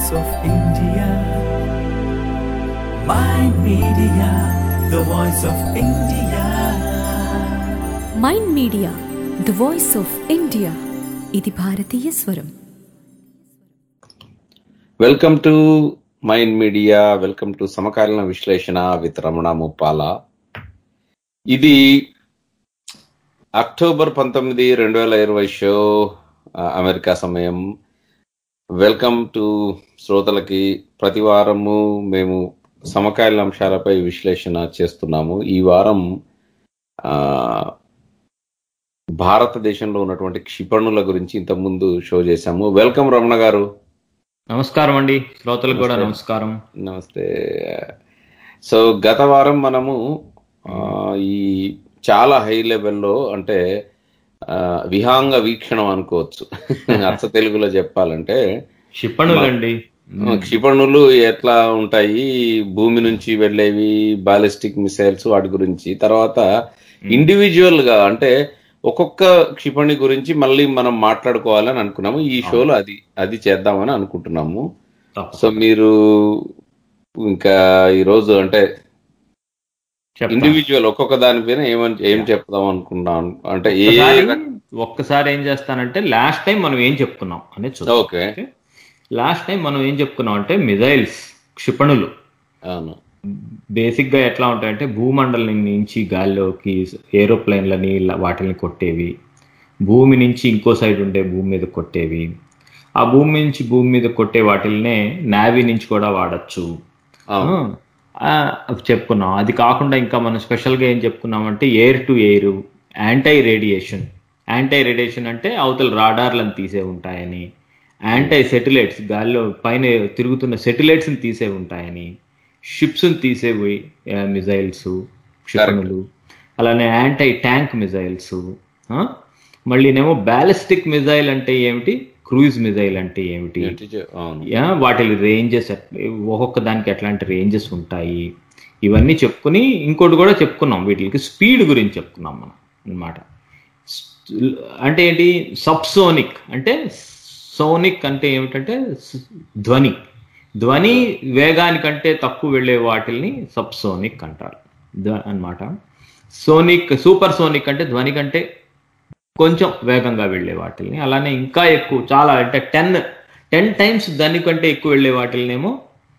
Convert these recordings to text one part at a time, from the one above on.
voice of India. Mind Media, the voice of India. Mind media the voice of India ఇది భారతీయ స్వరం welcome to mind media welcome to సమకాలీన విశ్లేషణ with Ramana Muppala ఇది October పంతొమ్మిది రెండు వేల ఇరవై షో ఆ, అమెరికా సమయం వెల్కమ్ టు శ్రోతలకి ప్రతి వారము మేము సమకాలీన అంశాలపై విశ్లేషణ చేస్తున్నాము ఈ వారం ఆ, భారతదేశంలో ఉన్నటువంటి క్షిపణుల గురించి ఇంతకుముందు షో చేశాము వెల్కమ్ రమణ గారు నమస్కారం అండి శ్రోతలకు కూడా నమస్తే. నమస్కారం నమస్తే సో గత వారం మనము ఆ, ఈ చాలా హై లెవెల్లో అంటే ఆ, విహాంగ వీక్షణం అనుకోవచ్చు అచ్చ తెలుగులో చెప్పాలంటే క్షిపణులండి క్షిపణులు ఎట్లా ఉంటాయి భూమి నుంచి వెళ్ళేవి బాలిస్టిక్ మిసైల్స్ వాటి గురించి తర్వాత ఇండివిజువల్ గా అంటే ఒక్కొక్క క్షిపణి గురించి మళ్ళీ మనం మాట్లాడుకోవాలని అనుకున్నాము ఈ షోలో అది అది చేద్దామని అనుకుంటున్నాము తప్ప- సో మీరు ఇంకా ఈ రోజు అంటే చెప్తాను. ఇండివిజువల్ ఒక్కొక్క దానిపైన ఏమని ఏం చెప్దాం అనుకున్నాం అంటే ఏ ఒక్కసారి ఒక్కసారి ఏం చేస్తానంటే లాస్ట్ టైం మనం ఏం చెప్పుకున్నాం అనేది చూద్దాం ఓకే లాస్ట్ టైం మనం ఏం చెప్పుకున్నాం అంటే మిజైల్స్ క్షిపణులు అవును బేసిక్ గా ఎట్లా ఉంటాయంటే భూమండలం నుంచి గాల్లోకి ఏరోప్లేన్లని ఇలా వాటిని కొట్టేవి భూమి నుంచి ఇంకో సైడ్ ఉండే భూమి మీద కొట్టేవి ఆ భూమి నుంచి భూమి మీద కొట్టే వాటిల్నే నావీ నుంచి కూడా వాడచ్చు అవును ఆ, అవి చెప్పుకున్నాం అది కాకుండా ఇంకా మనం స్పెషల్గా ఏం చెప్పుకున్నామంటే air to air anti radiation anti radiation అంటే అవతల రాడార్లను తీసే ఉంటాయని యాంటై సెటిలైట్స్ గాల్లో పైన తిరుగుతున్న సెటిలైట్స్ని తీసే ఉంటాయని షిప్స్ని తీసేవి మిజైల్స్ క్షిపణులు అలానే యాంటై ట్యాంక్ మిజైల్స్ మళ్ళీనేమో బ్యాలిస్టిక్ మిజైల్ అంటే ఏమిటి క్రూయిజ్ మిజైల్ అంటే ఏమిటి ఏంటి చె- అవును యా, వాటి రేంజెస్ ఒక్కొక్క దానికి ఎట్లాంటి రేంజెస్ ఉంటాయి ఇవన్నీ చెప్పుకుని ఇంకోటి కూడా చెప్పుకున్నాం వీటికి స్పీడ్ గురించి చెప్పుకున్నాం మనం అన్నమాట అంటే ఏంటి సబ్సోనిక్ అంటే సోనిక్ అంటే ఏమిటంటే స్- ధ్వని ధ్వని వేగానికంటే తక్కువ వెళ్ళే వాటిల్ని సబ్సోనిక్ అంటారు ధ్వ- అన్నమాట సోనిక్ సూపర్ సోనిక్ అంటే ధ్వని కంటే కొంచెం వేగంగా వెళ్ళే వాటిల్ని అలానే ఇంకా ఎక్కువ చాలా అంటే టెన్ టెన్ టైమ్స్ దానికంటే ఎక్కువ వెళ్ళే వాటిల్నేమో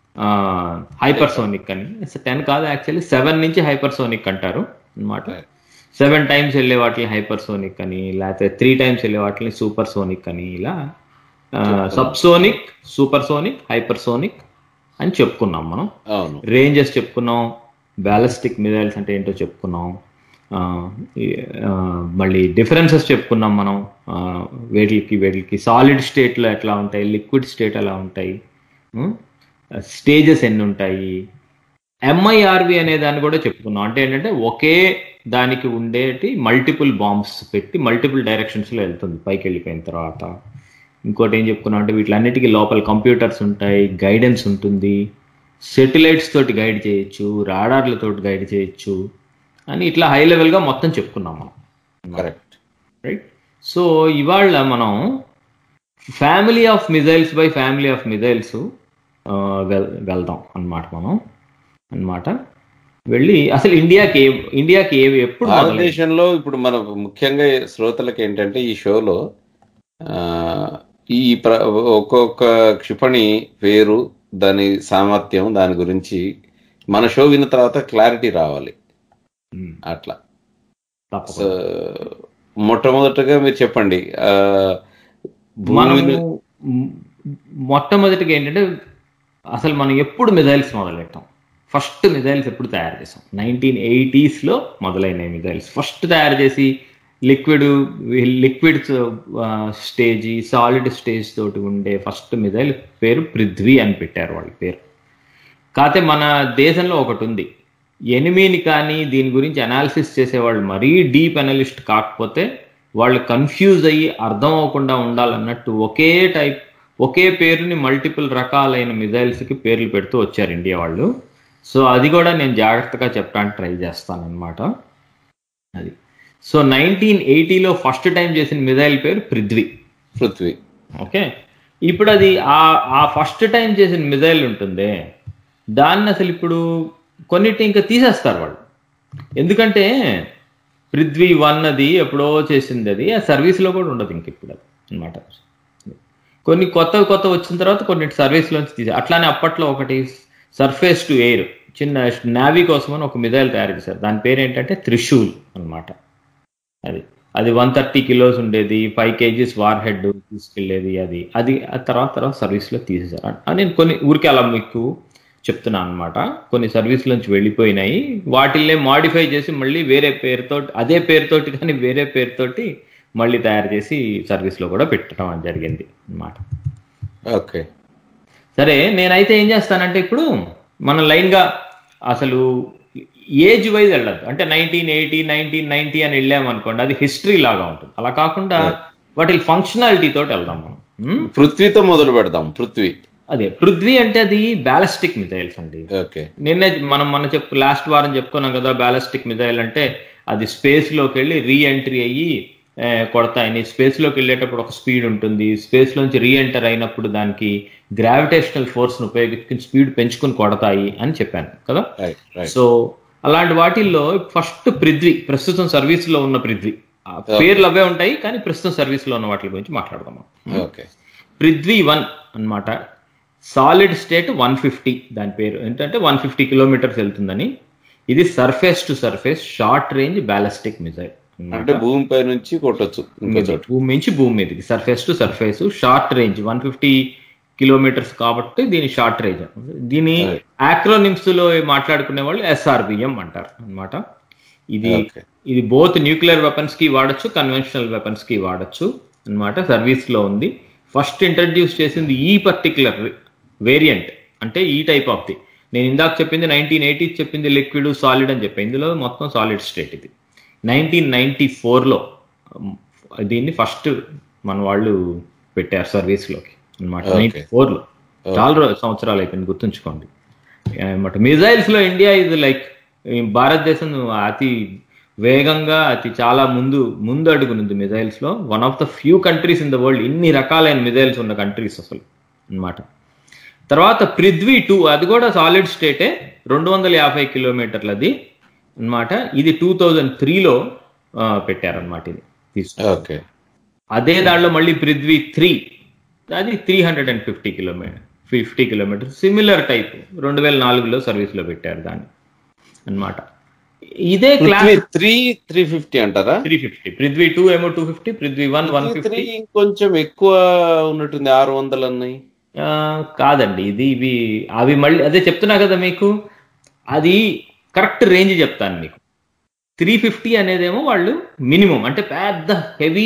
హైపర్సోనిక్ అని టెన్ కాదు యాక్చువల్లీ సెవెన్ నుంచి హైపర్సోనిక్ అంటారు అన్నమాట సెవెన్ టైమ్స్ వెళ్ళే వాటిని హైపర్సోనిక్ అని లేకపోతే త్రీ టైమ్స్ వెళ్ళే వాటిని సూపర్ సోనిక్ అని ఇలా సబ్సోనిక్ సూపర్ సోనిక్ హైపర్సోనిక్ అని చెప్పుకున్నాం మనం అవును రేంజెస్ చెప్పుకున్నాం బ్యాలిస్టిక్ మిజైల్స్ అంటే ఏంటో చెప్పుకున్నాం ఆ, ఈ, ఆ, మళ్ళీ డిఫరెన్సెస్ చెప్పుకున్నాం మనం ఆ, వేటికి వేటికి సాలిడ్ స్టేట్లో ఎట్లా ఉంటాయి లిక్విడ్ స్టేట్ ఎలా ఉంటాయి స్టేజెస్ ఎన్ని ఉంటాయి ఎంఐఆర్వి అనే దాన్ని కూడా చెప్పుకున్నాం అంటే ఏంటంటే ఒకే దానికి ఉండేటి మల్టిపుల్ బాంబ్స్ పెట్టి మల్టిపుల్ డైరెక్షన్స్లో వెళ్తుంది పైకి వెళ్ళిపోయిన తర్వాత ఇంకోటి ఏం చెప్పుకున్నాం అంటే వీటిలన్నిటికీ లోపల కంప్యూటర్స్ ఉంటాయి గైడెన్స్ ఉంటుంది సెటిలైట్స్ తోటి గైడ్ చేయొచ్చు రాడార్ల తోటి గైడ్ చేయొచ్చు అని ఇట్లా హై లెవెల్గా మొత్తం చెప్పుకున్నాం మనం కరెక్ట్ రైట్ సో ఇవాళ మనం family of missiles by family of missiles వెళ్దాం అన్నమాట మనం అన్నమాట వెళ్ళి అసలు ఇండియాకి ఏ ఇండియాకి ఏవి ఎప్పుడు మొదలైంది? భారతదేశంలో ఇప్పుడు మన ముఖ్యంగా శ్రోతలకు ఏంటంటే ఈ షోలో ఆ, ఈ ప్ర ఒక్కొక్క క్షిపణి పేరు దాని సామర్థ్యం దాని గురించి మన షో విన్న తర్వాత క్లారిటీ రావాలి ఉమ్, అట్లా సో తప్పకుండా మొట్టమొదటగా మీరు చెప్పండి ఆ, మనము భూమిని మ్, మొట్టమొదటిగా ఏంటంటే అసలు మనం ఎప్పుడు మిజైల్స్ మొదలెట్టాం ఫస్ట్ మిజైల్స్ ఎప్పుడు తయారు చేసాం నైన్టీన్ ఎయిటీస్లో మొదలైన మిజైల్స్ ఫస్ట్ తయారు చేసి liquid liquid stage solid stage తోటి ఉండే ఫస్ట్ మిజైల్ పేరు పృథ్వీ అని పెట్టారు వాళ్ళ పేరు కాకపోతే మన దేశంలో ఒకటి ఉంది ఎనిమిని కానీ దీని గురించి అనాలిసిస్ చేసేవాళ్ళు మరీ డీప్ అనలిస్ట్ కాకపోతే వాళ్ళు కన్ఫ్యూజ్ అయ్యి అర్థం అవ్వకుండా ఉండాలన్నట్టు ఒకే టైప్ ఒకే పేరుని మల్టిపుల్ రకాలైన మిజైల్స్కి పేర్లు పెడుతూ వచ్చారు ఇండియా వాళ్ళు సో అది కూడా నేను జాగ్రత్తగా చెప్పడానికి ట్రై చేస్తాను అనమాట అది సో నైన్టీన్ ఎయిటీలో ఫస్ట్ టైం చేసిన మిజైల్ పేరు పృథ్వీ పృథ్వీ ఓకే ఇప్పుడు అది ఆ ఆ ఫస్ట్ టైం చేసిన మిజైల్ ఉంటుందే దాన్ని అసలు ఇప్పుడు కొన్నిటి ఇంకా తీసేస్తారు వాళ్ళు ఎందుకంటే పృథ్వీ వన్ అది ఎప్పుడో చేసింది అది ఆ సర్వీస్లో కూడా ఉండదు ఇంక ఇప్పుడు అది అనమాట కొన్ని కొత్త కొత్త వచ్చిన తర్వాత కొన్ని సర్వీస్లోంచి తీసే అట్లానే అప్పట్లో ఒకటి సర్ఫేస్ టు ఎయిర్ చిన్న నావీ కోసం అని ఒక మిజైల్ తయారు చేశారు దాని పేరు ఏంటంటే త్రిశూల్ అన్నమాట అది అది వన్ థర్టీ కిలోస్ ఉండేది ఫైవ్ కేజీస్ వార్ హెడ్ తీసుకెళ్లేది అది అది ఆ తర్వాత తర్వాత సర్వీస్లో తీసేశారు అని నేను కొన్ని ఊరికే అలా మీకు చెప్తున్నాను అనమాట కొన్ని సర్వీస్ నుంచి వెళ్ళిపోయినాయి వాటిల్నే మాడిఫై చేసి మళ్ళీ వేరే పేరుతో అదే పేరుతోటి కానీ వేరే పేరుతోటి మళ్ళీ తయారు చేసి సర్వీస్లో కూడా పెట్టడం అని జరిగింది అన్నమాట ఓకే సరే నేనైతే ఏం చేస్తానంటే ఇప్పుడు మన లైన్గా అసలు ఏజ్ వైజ్ వెళ్ళదు అంటే నైన్టీన్ ఎయిటీ నైన్టీన్ నైన్టీ అని వెళ్ళామనుకోండి అది హిస్టరీ లాగా ఉంటుంది అలా కాకుండా వాటి ఫంక్షనాలిటీ తోటి వెళ్దాం మనం ఉమ్? పృథ్వీతో మొదలు పెడదాం పృథ్వీ అదే పృథ్వీ అంటే అది బ్యాలిస్టిక్ మిజైల్స్ అండి ఓకే నిన్నే మనం మన చెప్పు లాస్ట్ వారం చెప్పుకున్నాం కదా బ్యాలిస్టిక్ మిజైల్ అంటే అది స్పేస్ లోకి వెళ్ళి రీ ఎంట్రీ అయ్యి ఆ, కొడతాయని స్పేస్ లోకి వెళ్ళేటప్పుడు ఒక స్పీడ్ ఉంటుంది స్పేస్ లోంచి రీ ఎంటర్ అయినప్పుడు దానికి గ్రావిటేషనల్ ఫోర్స్ ను ఉపయోగించుకుని స్పీడ్ పెంచుకుని కొడతాయి అని చెప్పాను కదా రైట్ రైట్ సో అలాంటి వాటిల్లో ఫస్ట్ పృథ్వీ ప్రస్తుతం సర్వీస్ లో ఉన్న పృథ్వీ ఆ పేర్లు అవే ఉంటాయి కానీ ప్రస్తుతం సర్వీస్ లో ఉన్న వాటి గురించి మాట్లాడదాం మనం. ఓకే పృథ్వీ వన్ అన్నమాట సాలిడ్ స్టేట్ వన్ ఫిఫ్టీ దాని పేరు ఏంటంటే వన్ ఫిఫ్టీ కిలోమీటర్స్ వెళ్తుందని ఇది surface to surface short range ballistic missile అంటే భూమిపై నుంచి కొట్టొచ్చు ఇంకో చోట భూమి నుంచి భూమి మీదకి surface to surface short range one fifty kilometres కాబట్టి దీని షార్ట్ రేంజ్ దీని యాక్రోనిమ్స్ లో మాట్లాడుకునే వాళ్ళు ఎస్ఆర్బిఎం అంటారు అన్నమాట ఇది Okay. ఇది బోత్ న్యూక్లియర్ వెపన్స్ కి వాడచ్చు కన్వెన్షనల్ వెపన్స్ కి వాడచ్చు అన్నమాట సర్వీస్ లో ఉంది ఫస్ట్ ఇంట్రడ్యూస్ చేసింది ఈ పర్టికులర్ వేరియంట్ అంటే ఈ టైప్ ఆఫ్ ది నేను ఇందాక చెప్పింది నైన్టీన్ ఎయిటీ చెప్పింది లిక్విడ్ సాలిడ్ అని చెప్పి ఇందులో మొత్తం సాలిడ్ స్టేట్ ఇది నైన్టీన్ నైన్టీ ఫోర్లో దీన్ని ఫస్ట్ మన వాళ్ళు పెట్టారు సర్వీస్ లోకి అనమాట Okay. నైన్టీ ఫోర్లో చాలా రోజు సంవత్సరాలు అయిపోయింది గుర్తుంచుకోండి అనమాట మిజైల్స్ లో ఇండియా ఇది లైక్ భారతదేశం అతి వేగంగా అతి చాలా ముందు ముందు అడుగునుంది మిజైల్స్ లో one of the few countries in the world ఇన్ని రకాలైన మిజైల్స్ ఉన్న కంట్రీస్ అసలు అన్నమాట తర్వాత పృథ్వీ టూ అది కూడా సాలిడ్ స్టేటే రెండు వందల యాభై కిలోమీటర్లది అన్నమాట ఇది టూ థౌజండ్ త్రీలో పెట్టారనమాట ఇది తీసుకు ఓకే అదే దాంట్లో మళ్ళీ పృథ్వీ త్రీ అది three hundred and fifty kilometre fifty kilometre similar type రెండు వేల నాలుగులో సర్వీస్ లో పెట్టారు దాన్ని అన్నమాట ఇదే class Prithvi three three fifty అంటారా త్రీ ఫిఫ్టీ పృథ్వీ టూ ఏమో two fifty Prithvi one one three fifty కొంచెం ఎక్కువ ఉన్నట్టుంది ఆరు వందలు అన్నాయి కాదండి ఇది ఇవి అవి మళ్ళీ అదే చెప్తున్నా కదా మీకు అది కరెక్ట్ రేంజ్ చెప్తాను మీకు త్రీ ఫిఫ్టీ అనేదేమో వాళ్ళు మినిమం అంటే పెద్ద హెవీ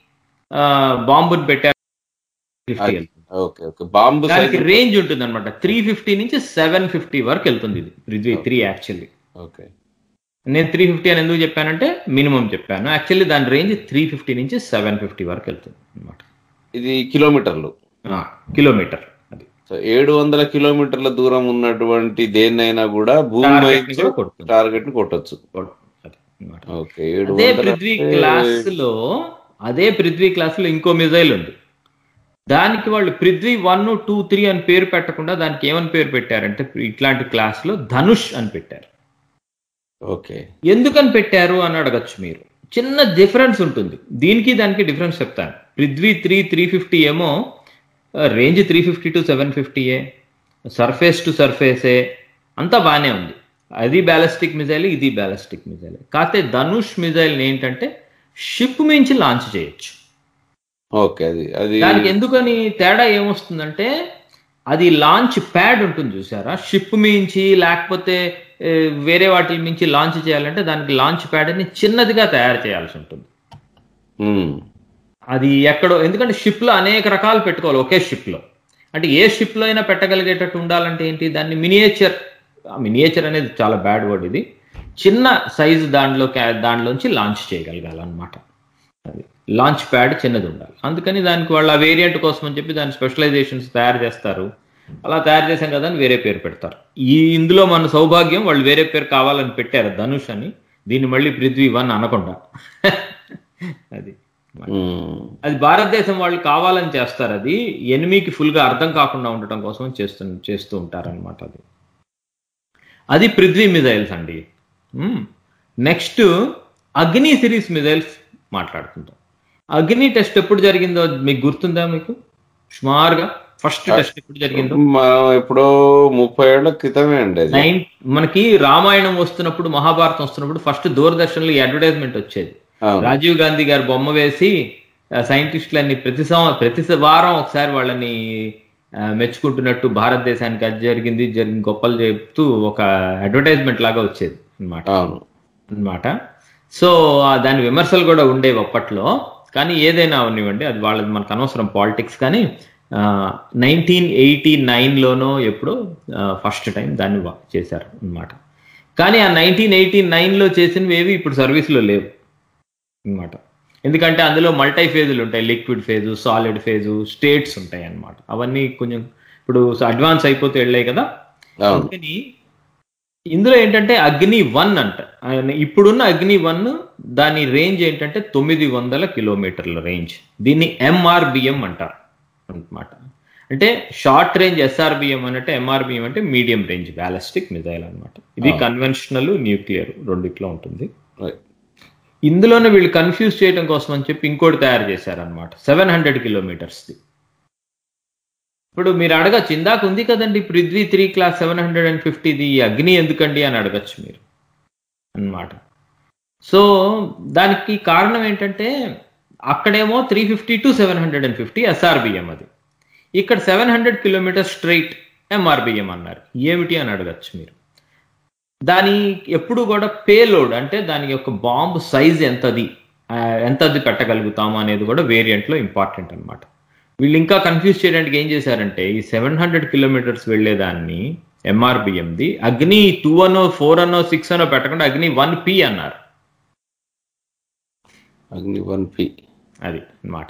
బాంబుని పెట్టారు 50 వెళ్తుంది. ఓకే ఓకే బాంబు దానికి సైజ్ రేంజ్ ఉంటుంది అనమాట త్రీ ఫిఫ్టీ నుంచి సెవెన్ ఫిఫ్టీ వరకు వెళ్తుంది ఇది పృథ్వీ త్రీ యాక్చువల్లీ ఓకే నేను త్రీ ఫిఫ్టీ అని ఎందుకు చెప్పానంటే మినిమం చెప్పాను యాక్చువల్లీ దాని రేంజ్ త్రీ ఫిఫ్టీ నుంచి సెవెన్ ఫిఫ్టీ వరకు వెళ్తుంది అనమాట ఇది కిలోమీటర్లు కిలోమీటర్ అది సో ఏడు వందల కిలోమీటర్ల దూరం ఉన్నటువంటి దేన్నైనా కూడా భూమి Target ని కూడా కొడుతుంది. టార్గెట్ ని కొట్టొచ్చు అది అన్నమాట ఓకే ఏడు అదే వందల పృథ్వీ క్లాస్ లో అదే పృథ్వీ క్లాస్ లో ఇంకో మిజైల్ ఉంది దానికి వాళ్ళు పృథ్వీ వన్ టూ త్రీ అని పేరు పెట్టకుండా దానికి ఏమని పేరు పెట్టారంటే ఇట్లాంటి క్లాస్ లో ధనుష్ అని పెట్టారు ఓకే ఎందుకని పెట్టారు అని అడగచ్చు మీరు చిన్న డిఫరెన్స్ ఉంటుంది దీనికి దానికి డిఫరెన్స్ చెప్తాను పృథ్వీ త్రీ త్రీ ఫిఫ్టీ ఏమో range three fifty to seven ఫిఫ్టీయే సర్ఫేస్ టు సర్ఫేసే అంతా బాగానే ఉంది అది బ్యాలిస్టిక్ మిజైల్ ఇది బ్యాలిస్టిక్ మిజైల్ కాకపోతే ధనుష్ మిజైల్ ఏంటంటే షిప్ మించి లాంచ్ చేయొచ్చు ఓకే అది అది దానికి ఎందుకని తేడా ఏమొస్తుందంటే అది లాంచ్ ప్యాడ్ ఉంటుంది చూసారా షిప్ మించి లేకపోతే ఏ, వేరే వాటి మించి లాంచ్ చేయాలంటే దానికి లాంచ్ ప్యాడ్ అని చిన్నదిగా తయారు చేయాల్సి ఉంటుంది ఉమ్, అది ఎక్కడో ఎందుకంటే షిప్ లో అనేక రకాలు పెట్టుకోవాలి ఒకే షిప్ లో అంటే ఏ షిప్ లో అయినా పెట్టగలిగేటట్టు ఉండాలంటే ఏంటి దాన్ని మినియేచర్ మినియేచర్ అనేది చాలా బ్యాడ్ వర్డ్ ఇది చిన్న సైజు దాంట్లో క్యా- దాంట్లోంచి లాంచ్ చేయగలగాలన్నమాట అది లాంచ్ ప్యాడ్ చిన్నది ఉండాలి అందుకని దానికి వాళ్ళు ఆ వేరియంట్ కోసం అని చెప్పి దాని స్పెషలైజేషన్స్ తయారు చేస్తారు అలా తయారు చేశాం కదా అని వేరే పేరు పెడతారు ఈ ఇందులో మన సౌభాగ్యం వాళ్ళు వేరే పేరు కావాలని పెట్టారు ధనుష్ అని దీన్ని మళ్ళీ పృథ్వీ వన్ అనకుండా అది ఉమ్. అది భారతదేశం వాళ్ళు కావాలని చేస్తారు అది ఎనిమికి ఫుల్ గా అర్థం కాకుండా ఉండటం కోసం చేస్తూ చేస్తూ ఉంటారు అనమాట అది అది పృథ్వీ మిజైల్స్ అండి నెక్స్ట్ అగ్ని సిరీస్ మిజైల్స్ మాట్లాడుకుందాం అగ్ని టెస్ట్ ఎప్పుడు జరిగిందో మీకు గుర్తుందా మీకు సుమారుగా ఫస్ట్ టెస్ట్ ఎప్పుడు జరిగిందో మా ఎప్పుడో ముప్పై ఏళ్ల క్రితమే అండి అది నైన్ మనకి రామాయణం వస్తున్నప్పుడు మహాభారతం వస్తున్నప్పుడు ఫస్ట్ దూరదర్శన్ లో అడ్వర్టైజ్మెంట్ వచ్చేది అవును. రాజీవ్ గాంధీ గారు బొమ్మ వేసి ఆ, సైంటిస్టులన్నీ ప్రతి సంవ- ప్రతి వారం ఒకసారి వాళ్ళని ఆ, మెచ్చుకుంటున్నట్టు భారతదేశానికి అది జరిగింది ఇది జరిగింది గొప్పలు చెప్తూ ఒక అడ్వర్టైజ్మెంట్ లాగా వచ్చేది అన్నమాట అవును అన్నమాట సో ఆ దాని విమర్శలు కూడా ఉండేవి అప్పట్లో కానీ ఏదైనా అవనివ్వండి అది వాళ్ళది మనకు అనవసరం పాలిటిక్స్ కానీ నైన్టీన్ ఎయిటీ నైన్లోనో ఎప్పుడో ఫస్ట్ టైం దాన్ని వా- చేశారు అన్నమాట కానీ ఆ నైన్టీన్ ఎయిటీ నైన్లో చేసినవి ఏవి ఇప్పుడు సర్వీస్లో లేవు అన్నమాట ఎందుకంటే అందులో మల్టీ ఫేజులు ఉంటాయి liquid phase solid phase states ఉంటాయి అన్నమాట అవన్నీ కొంచెం ఇప్పుడు అడ్వాన్స్ అయిపోతే వెళ్ళాయి కదా అవును అందుకని ఇందులో ఏంటంటే అగ్ని వన్ అంట ఆయన ఇప్పుడున్న అగ్ని వన్ దాని రేంజ్ ఏంటంటే తొమ్మిది వందల కిలోమీటర్ల రేంజ్ దీన్ని ఎంఆర్బిఎం అంటారు అన్నమాట అంటే షార్ట్ రేంజ్ ఎస్ఆర్బిఎం అంటే ఎంఆర్బిఎం అంటే మీడియం రేంజ్ బ్యాలిస్టిక్ మిజైల్ అన్నమాట ఇది కన్వెన్షనల్ న్యూక్లియర్ రెండిట్లో ఉంటుంది Right. ఇందులోనే వీళ్ళు కన్ఫ్యూజ్ చేయడం కోసం అని చెప్పి ఇంకోటి తయారు చేశారనమాట సెవెన్ హండ్రెడ్ కిలోమీటర్స్ది ఇప్పుడు మీరు అడగచ్చు ఇందాక ఉంది కదండి Prithvi three class seven hundred and ఫిఫ్టీది అగ్ని ఎందుకండి అని అడగచ్చు మీరు అన్నమాట సో దానికి కారణం ఏంటంటే అక్కడేమో three fifty to seven hundred and fifty SRBM అది ఇక్కడ seven hundred kilometre straight MRBM అన్నారు ఏమిటి అని అడగచ్చు మీరు దాని ఎప్పుడు కూడా పేలోడ్ అంటే దాని యొక్క బాంబు సైజ్ ఎంతది ఆ, ఎంతది పెట్టగలుగుతాము అనేది కూడా వేరియంట్ లో ఇంపార్టెంట్ అన్నమాట వీళ్ళు ఇంకా కన్ఫ్యూజ్ చేయడానికి ఏం చేశారంటే ఈ సెవెన్ హండ్రెడ్ కిలోమీటర్స్ వెళ్లేదాన్ని ఎంఆర్బిఎంది అగ్ని టూ అనో ఫోర్ అనో సిక్స్ అనో పెట్టకుండా అగ్ని వన్ పి అన్నారు అగ్ని వన్ పి అది అన్నమాట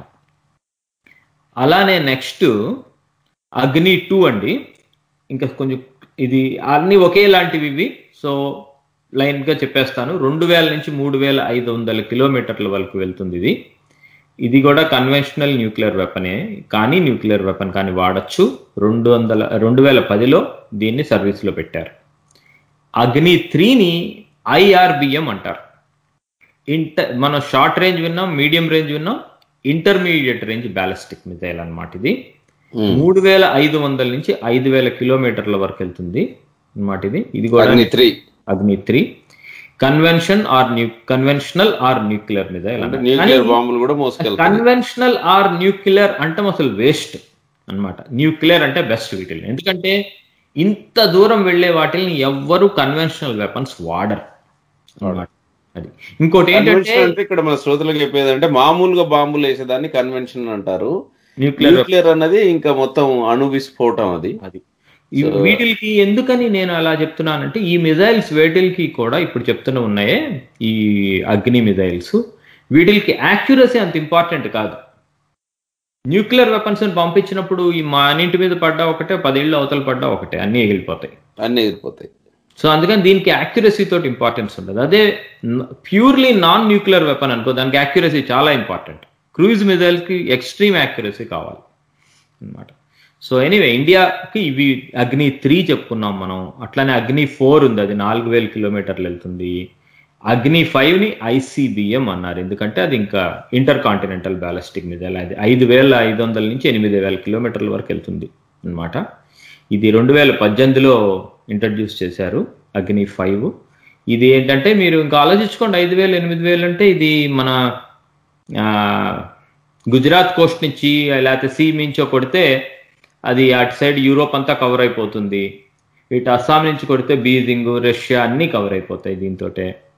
అలానే నెక్స్ట్ అగ్ని టూ అండి ఇంకా కొంచెం ఇది అన్ని ఒకేలాంటివి ఇవి సో లైన్ గా చెప్పేస్తాను రెండు వేల నుంచి మూడు వేల ఐదు వందల కిలోమీటర్ల వరకు వెళ్తుంది ఇది ఇది కూడా కన్వెన్షనల్ న్యూక్లియర్ వెపనే కానీ న్యూక్లియర్ వెపన్ కానీ వాడచ్చు రెండు వందల రెండు వేల పదిలో దీన్ని సర్వీస్లో పెట్టారు అగ్ని త్రీని ఐఆర్బిఎం అంటారు ఇంటర్ మనం షార్ట్ రేంజ్ విన్నాం మీడియం రేంజ్ విన్నాం ఇంటర్మీడియట్ రేంజ్ బ్యాలిస్టిక్ మిజైల్ అన్నమాట ఇది మూడు వేల ఐదు వందల నుంచి ఐదు వేల కిలోమీటర్ల వరకు వెళ్తుంది అన్నమాట ఇది ఇది కూడా Agni three Agni three convention or new conventional or nuclear missile అంటే న్యూక్లియర్ బాంబులు కూడా మోసుకెళ్తాయి కన్వెన్షనల్ ఆర్ న్యూక్లియర్ అంటే అసలు వేస్ట్ అన్నమాట న్యూక్లియర్ అంటే బెస్ట్ వీటిని ఎందుకంటే ఇంత దూరం వెళ్ళే వాటిని ఎవ్వరు కన్వెన్షనల్ వెపన్స్ వాడరు అన్నమాట అది ఇంకోటి ఏంటంటే కన్వెన్షన్ అంటే ఇక్కడ మన శ్రోతలకు చెప్పేది అంటే మామూలుగా బాంబులు వేసేదాన్ని కన్వెన్షన్ అంటారు న్యూక్లియర్ న్యూక్లియర్ అన్నది ఇంకా మొత్తం అణు విస్ఫోటం అది అది ఈ వీటికి ఎందుకని నేను అలా చెప్తున్నానంటే ఈ మిజైల్స్ వేటిల్కి కూడా ఇప్పుడు చెప్తూనే ఉన్నాయే ఈ అగ్ని మిజైల్స్ వీటికి యాక్యురసీ అంత ఇంపార్టెంట్ కాదు న్యూక్లియర్ వెపన్స్ పంపించినప్పుడు ఈ మా అన్నింటి మీద పడ్డా ఒకటే పదేళ్ళు అవతల పడ్డా ఒకటే అన్ని ఎగిలిపోతాయి అన్ని ఎగిరిపోతాయి సో అందుకని దీనికి యాక్యురసీ తోటి ఇంపార్టెన్స్ ఉండదు అదే ప్యూర్లీ నాన్ న్యూక్లియర్ వెపన్ అనుకో దానికి యాక్యురసీ చాలా ఇంపార్టెంట్ క్రూజ్ మిజైల్ కి ఎక్స్ట్రీమ్ యాక్యురసీ కావాలి అన్నమాట సో ఎనీవే ఇండియాకి ఇవి అగ్ని త్రీ చెప్పుకున్నాం మనం అట్లానే అగ్ని ఫోర్ ఉంది అది నాలుగు వేల కిలోమీటర్లు వెళ్తుంది అగ్ని ఫైవ్ ని ఐసీబిఎం అన్నారు ఎందుకంటే అది ఇంకా ఇంటర్ కాంటినెంటల్ బ్యాలిస్టిక్ మిజైల్ అది ఐదు వేల ఐదు వందల నుంచి ఎనిమిది వేల కిలోమీటర్ల వరకు వెళ్తుంది అన్నమాట ఇది రెండు వేల పద్దెనిమిదిలో ఇంట్రడ్యూస్ చేశారు అగ్ని ఫైవ్ ఇది ఏంటంటే మీరు ఇంకా ఆలోచించుకోండి ఐదు వేలు ఎనిమిది వేలు అంటే ఇది మన ఆ, గుజరాత్ కోస్ట్ నుంచి లేకపోతే సీ మించో కొడితే అది అటు సైడ్ యూరోప్ అంతా కవర్ అయిపోతుంది ఇటు అస్సాం నుంచి కొడితే బీజింగ్ రష్యా అన్నీ కవర్ అయిపోతాయి దీంతో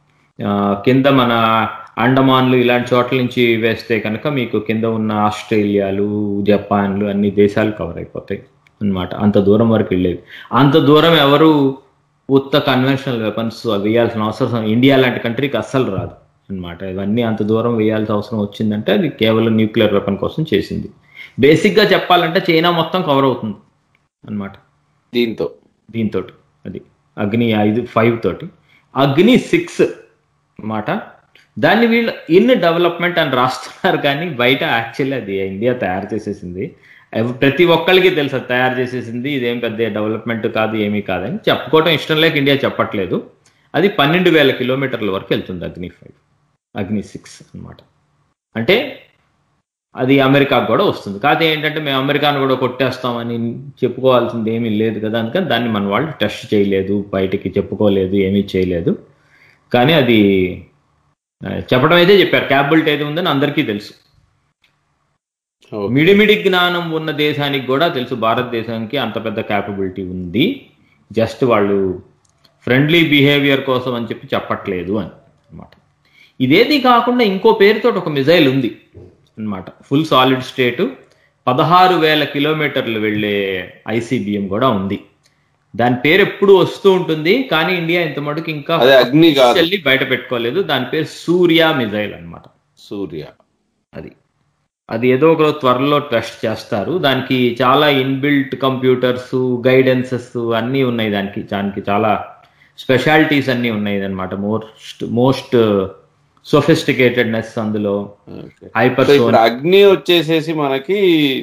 కింద మన అండమాన్లు ఇలాంటి చోట్ల నుంచి వేస్తే కనుక మీకు కింద ఉన్న ఆస్ట్రేలియాలు జపాన్లు అన్ని దేశాలు కవర్ అయిపోతాయి అన్నమాట అంత దూరం వరకు వెళ్ళేవి అంత దూరం ఎవరు ఉత్త కన్వెన్షనల్ వెపన్స్ వేయాల్సిన అవసరం ఇండియా లాంటి కంట్రీకి అస్సలు రాదు అన్నమాట ఇవన్నీ అంత దూరం వేయాల్సిన అవసరం వచ్చిందంటే అది కేవలం న్యూక్లియర్ వెపన్ కోసం చేసింది బేసిక్గా చెప్పాలంటే చైనా మొత్తం కవర్ అవుతుంది అన్నమాట దీంతో దీంతో అది అగ్ని ఐదు ఫైవ్ తోటి అగ్ని సిక్స్ అన్నమాట దాన్ని వీళ్ళు ఇన్ డెవలప్మెంట్ అని రాస్తున్నారు కానీ బయట యాక్చువల్లీ అది ఇండియా తయారు చేసేసింది ఎవ్- ప్రతి ఒక్కరికి తెలుసు అది తయారు చేసేసింది ఇదేం పెద్ద డెవలప్మెంట్ కాదు ఏమీ కాదని చెప్పుకోవటం ఇష్టం లేక ఇండియా చెప్పట్లేదు అది పన్నెండు వేల కిలోమీటర్ల వరకు వెళ్తుంది అగ్ని ఫైవ్ అగ్ని సిక్స్ అన్నమాట అంటే అది అమెరికాకు కూడా వస్తుంది కాకపోతే ఏంటంటే మేము అమెరికాను కూడా కొట్టేస్తామని చెప్పుకోవాల్సింది ఏమీ లేదు కదా అందుకని దాన్ని మన వాళ్ళు టెస్ట్ చేయలేదు బయటికి చెప్పుకోలేదు ఏమీ చేయలేదు కానీ అది ఆ, చెప్పడం అయితే చెప్పారు క్యాపబిలిటీ అయితే ఉందని అందరికీ తెలుసు ఓకే. మిడిమిడి జ్ఞానం ఉన్న దేశానికి కూడా తెలుసు భారతదేశానికి అంత పెద్ద క్యాపబిలిటీ ఉంది జస్ట్ వాళ్ళు ఫ్రెండ్లీ బిహేవియర్ కోసం అని చెప్పి చెప్పట్లేదు అని అన్నమాట ఇదేది కాకుండా ఇంకో పేరుతో ఒక మిజైల్ ఉంది అన్నమాట ఫుల్ సాలిడ్ స్టేట్ పదహారు వేల కిలోమీటర్లు వెళ్ళే ఐసీబీఎం కూడా ఉంది దాని పేరు ఎప్పుడు వస్తూ ఉంటుంది కానీ ఇండియా ఇంత మటుకు ఇంకా అదే అగ్ని కాదు officially బయట పెట్టుకోలేదు దాని పేరు సూర్య మిజైల్ అన్నమాట సూర్య అది అది ఏదో ఒక రోజు త్వరలో టెస్ట్ చేస్తారు దానికి చాలా ఇన్బిల్ట్ కంప్యూటర్స్ గైడెన్సెస్ అన్నీ ఉన్నాయి దానికి దానికి చాలా స్పెషాలిటీస్ అన్నీ ఉన్నాయి అనమాట మోస్ట్ మోస్ట్ సొఫిస్టికేటెడ్నెస్ అందులో ఓకే. హైపర్ సో ఇప్పుడు అగ్ని వచ్చేసేసి మనకి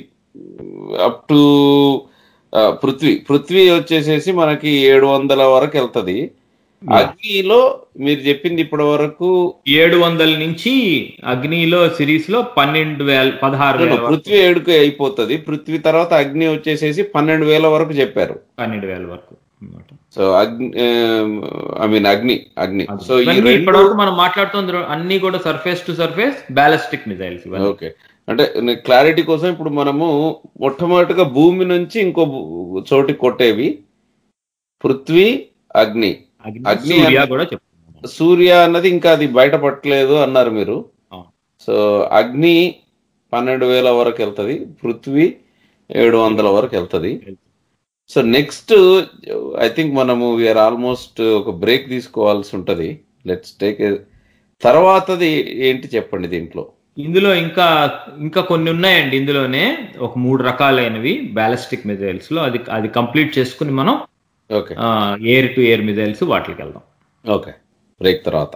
అప్ టు పృథ్వీ పృథ్వీ వచ్చేసేసి మనకి ఏడు వందల వరకు వెళ్తది అగ్నిలో మీరు చెప్పింది ఇప్పటి వరకు ఏడు వందల నుంచి అగ్నిలో సిరీస్ లో పన్నెండు వేల పదహారు వేల వరకు పృథ్వీ ఏడుకు అయిపోతది పృథ్వీ తర్వాత అగ్ని వచ్చేసేసి పన్నెండు వేల వరకు చెప్పారు పన్నెండు వేల వరకు అన్నమాట సో అగ్ని ఐ మీన్ అగ్ని అగ్ని సో ఈ ఇవన్నీ రెండు ఇప్పటివరకు మనం మాట్లాడుతుంది అన్ని కూడా surface to surface ballistic missiles ఇవన్నీ ఓకే అంటే క్లారిటీ కోసం ఇప్పుడు మనము మొట్టమొదటిగా భూమి నుంచి ఇంకో భూ- చోటికి కొట్టేవి పృథ్వీ అగ్ని అగ్ని అగ్ని సూర్య అన్న- కూడా చెప్తున్నాం సూర్య అన్నది ఇంకా అది బయటపట్టలేదు అన్నారు మీరు అవును. సో అగ్ని పన్నెండు వేల వరకు వెళ్తది పృథ్వీ ఏడు వందల వరకు వెళ్తది సో నెక్స్ట్ ఐ థింక్ మనము వీఆర్ ఆల్మోస్ట్ ఒక బ్రేక్ తీసుకోవాల్సి ఉంటది లెట్స్ టేక్ తర్వాతది ఏంటి చెప్పండి దీంట్లో ఇందులో ఇంకా ఇంకా కొన్ని ఉన్నాయండి ఇందులోనే ఒక మూడు రకాలైనవి బ్యాలిస్టిక్ మిజైల్స్ లో అది అది కంప్లీట్ చేసుకుని మనం okay air to air missiles వాటికి వెళ్దాం ఓకే బ్రేక్ తర్వాత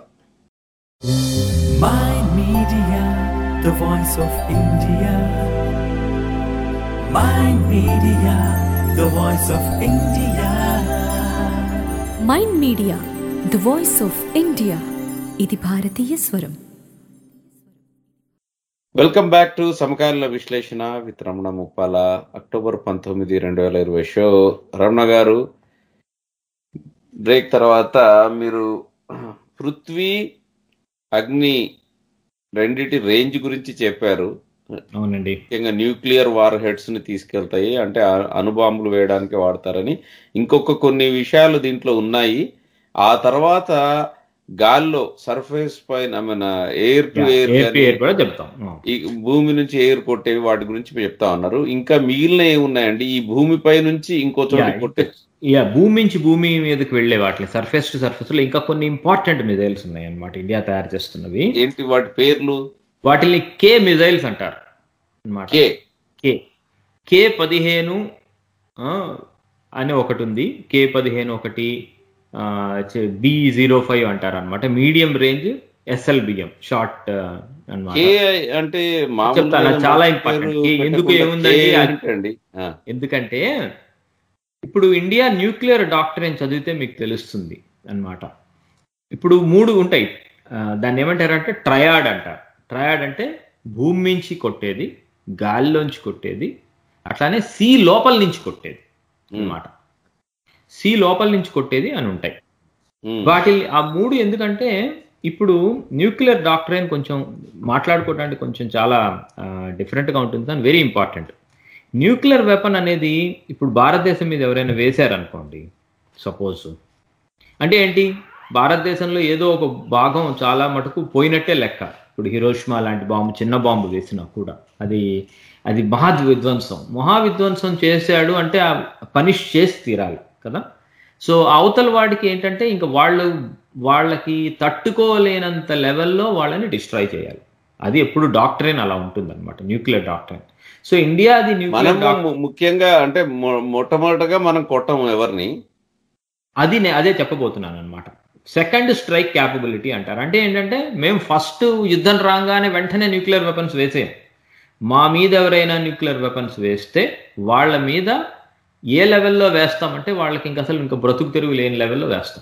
My Media, the voice of India. My Media, the voice of India. Mind media the voice of India ఇది భారతీయ స్వరం వెల్కమ్ బ్యాక్ టు సమకాలీన విశ్లేషణ విత్ రమణ ముప్పాల అక్టోబర్ పంతొమ్మిది రెండు వేల ఇరవై షో రమణ గారు బ్రేక్ తర్వాత మీరు పృథ్వీ అగ్ని రెండిటి రేంజ్ గురించి చెప్పారు అవునండి ముఖ్యంగా న్యూక్లియర్ వార్ హెడ్స్ ని తీసుకెళ్తాయి అంటే అ- అణుబాంబులు వేయడానికి వాడతారని ఇంకొక కొన్ని విషయాలు దీంట్లో ఉన్నాయి ఆ తర్వాత గాల్లో సర్ఫేస్ పైన మన air to air air to air కూడా చెప్తాం ఆ. ఈ భూమి నుంచి ఎయిర్ కొట్టేవి వాటి గురించి మీరు చెప్తా ఉన్నారు ఇంకా మిగిలిన ఏమున్నాయండి ఈ భూమిపై నుంచి ఇంకో చోట Yeah, కొట్టే యా భూమి నుంచి భూమి మీదకి వెళ్ళే వాటిని సర్ఫేస్ టు సర్ఫేస్ లో ఇంకా కొన్ని ఇంపార్టెంట్ మిజైల్స్ ఉన్నాయి అన్నమాట ఇండియా తయారు చేస్తున్నవి ఏంటి వాటి పేర్లు వాటిని కే మిజైల్స్ అంటారు అన్నమాట కే కే కే పదిహేను ఆ, అని ఒకటి ఉంది కే పదిహేను ఒకటి బి జీరో ఫైవ్ అంటారు అనమాట మీడియం రేంజ్ ఎస్ఎల్బిఎం షార్ట్ అన్నమాట కే అంటే మామూలుగా చెప్తాను, అది చాలా పేరు important. కే పెట్టకుండా ఎందుకు ఏముందంటే కే అది- ఏంటండి? ఆ, ఎందుకంటే ఇప్పుడు ఇండియా న్యూక్లియర్ డాక్టరేట్ చదివితే మీకు తెలుస్తుంది అన్నమాట ఇప్పుడు మూడు ఉంటాయి ఆ, దాన్ని ఏమంటారంటే ట్రయాడ్ అంటారు ట్రయాడ్ అంటే భూమి నుంచి కొట్టేది గాలిలోంచి కొట్టేది అట్లానే సీ లోపల నుంచి కొట్టేది అన్నమాట సీ లోపల నుంచి కొట్టేది అని ఉంటాయి ఉమ్, వాటి ఆ మూడు ఎందుకంటే ఇప్పుడు న్యూక్లియర్ డాక్టరైన్ కొంచెం మాట్లాడుకోవడానికి కొంచెం చాలా డిఫరెంట్ గా ఉంటుంది అని వెరీ ఇంపార్టెంట్ న్యూక్లియర్ వెపన్ అనేది ఇప్పుడు భారతదేశం మీద ఎవరైనా వేశారనుకోండి సపోజ్ అంటే ఏంటి భారతదేశంలో ఏదో ఒక భాగం చాలా మటుకు పోయినట్టే లెక్క ఇప్పుడు హిరోషిమా లాంటి బాంబు చిన్న బాంబు వేసినా కూడా అది అది మహా విధ్వంసం మహా విధ్వంసం చేశాడు అంటే ఆ పనిష్ చేసి తీరాలి కదా సో అవతల వాడికి ఏంటంటే ఇంకా వాళ్ళు వాళ్ళకి తట్టుకోలేనంత లెవెల్లో వాళ్ళని డిస్ట్రాయ్ చేయాలి అది ఎప్పుడు డాక్టరేన్ అలా ఉంటుంది అనమాట న్యూక్లియర్ డాక్టరేన్ సో ఇండియా అది న్యూక్లియర్ మనము ము- ముఖ్యంగా అంటే మొ- మొట్టమొదటగా మనం కొట్టము ఎవరిని అది నే- అదే చెప్పబోతున్నాను అనమాట సెకండ్ స్ట్రైక్ క్యాపబిలిటీ అంటారు అంటే ఏంటంటే మేము ఫస్ట్ యుద్ధం రాగానే వెంటనే న్యూక్లియర్ వెపన్స్ వేసేయం మా మీద ఎవరైనా న్యూక్లియర్ వెపన్స్ వేస్తే వాళ్ళ మీద ఏ లెవెల్లో వేస్తామంటే వాళ్ళకి ఇంకా అసలు ఇంకా బ్రతుకు తెరువు లేని లెవెల్లో వేస్తాం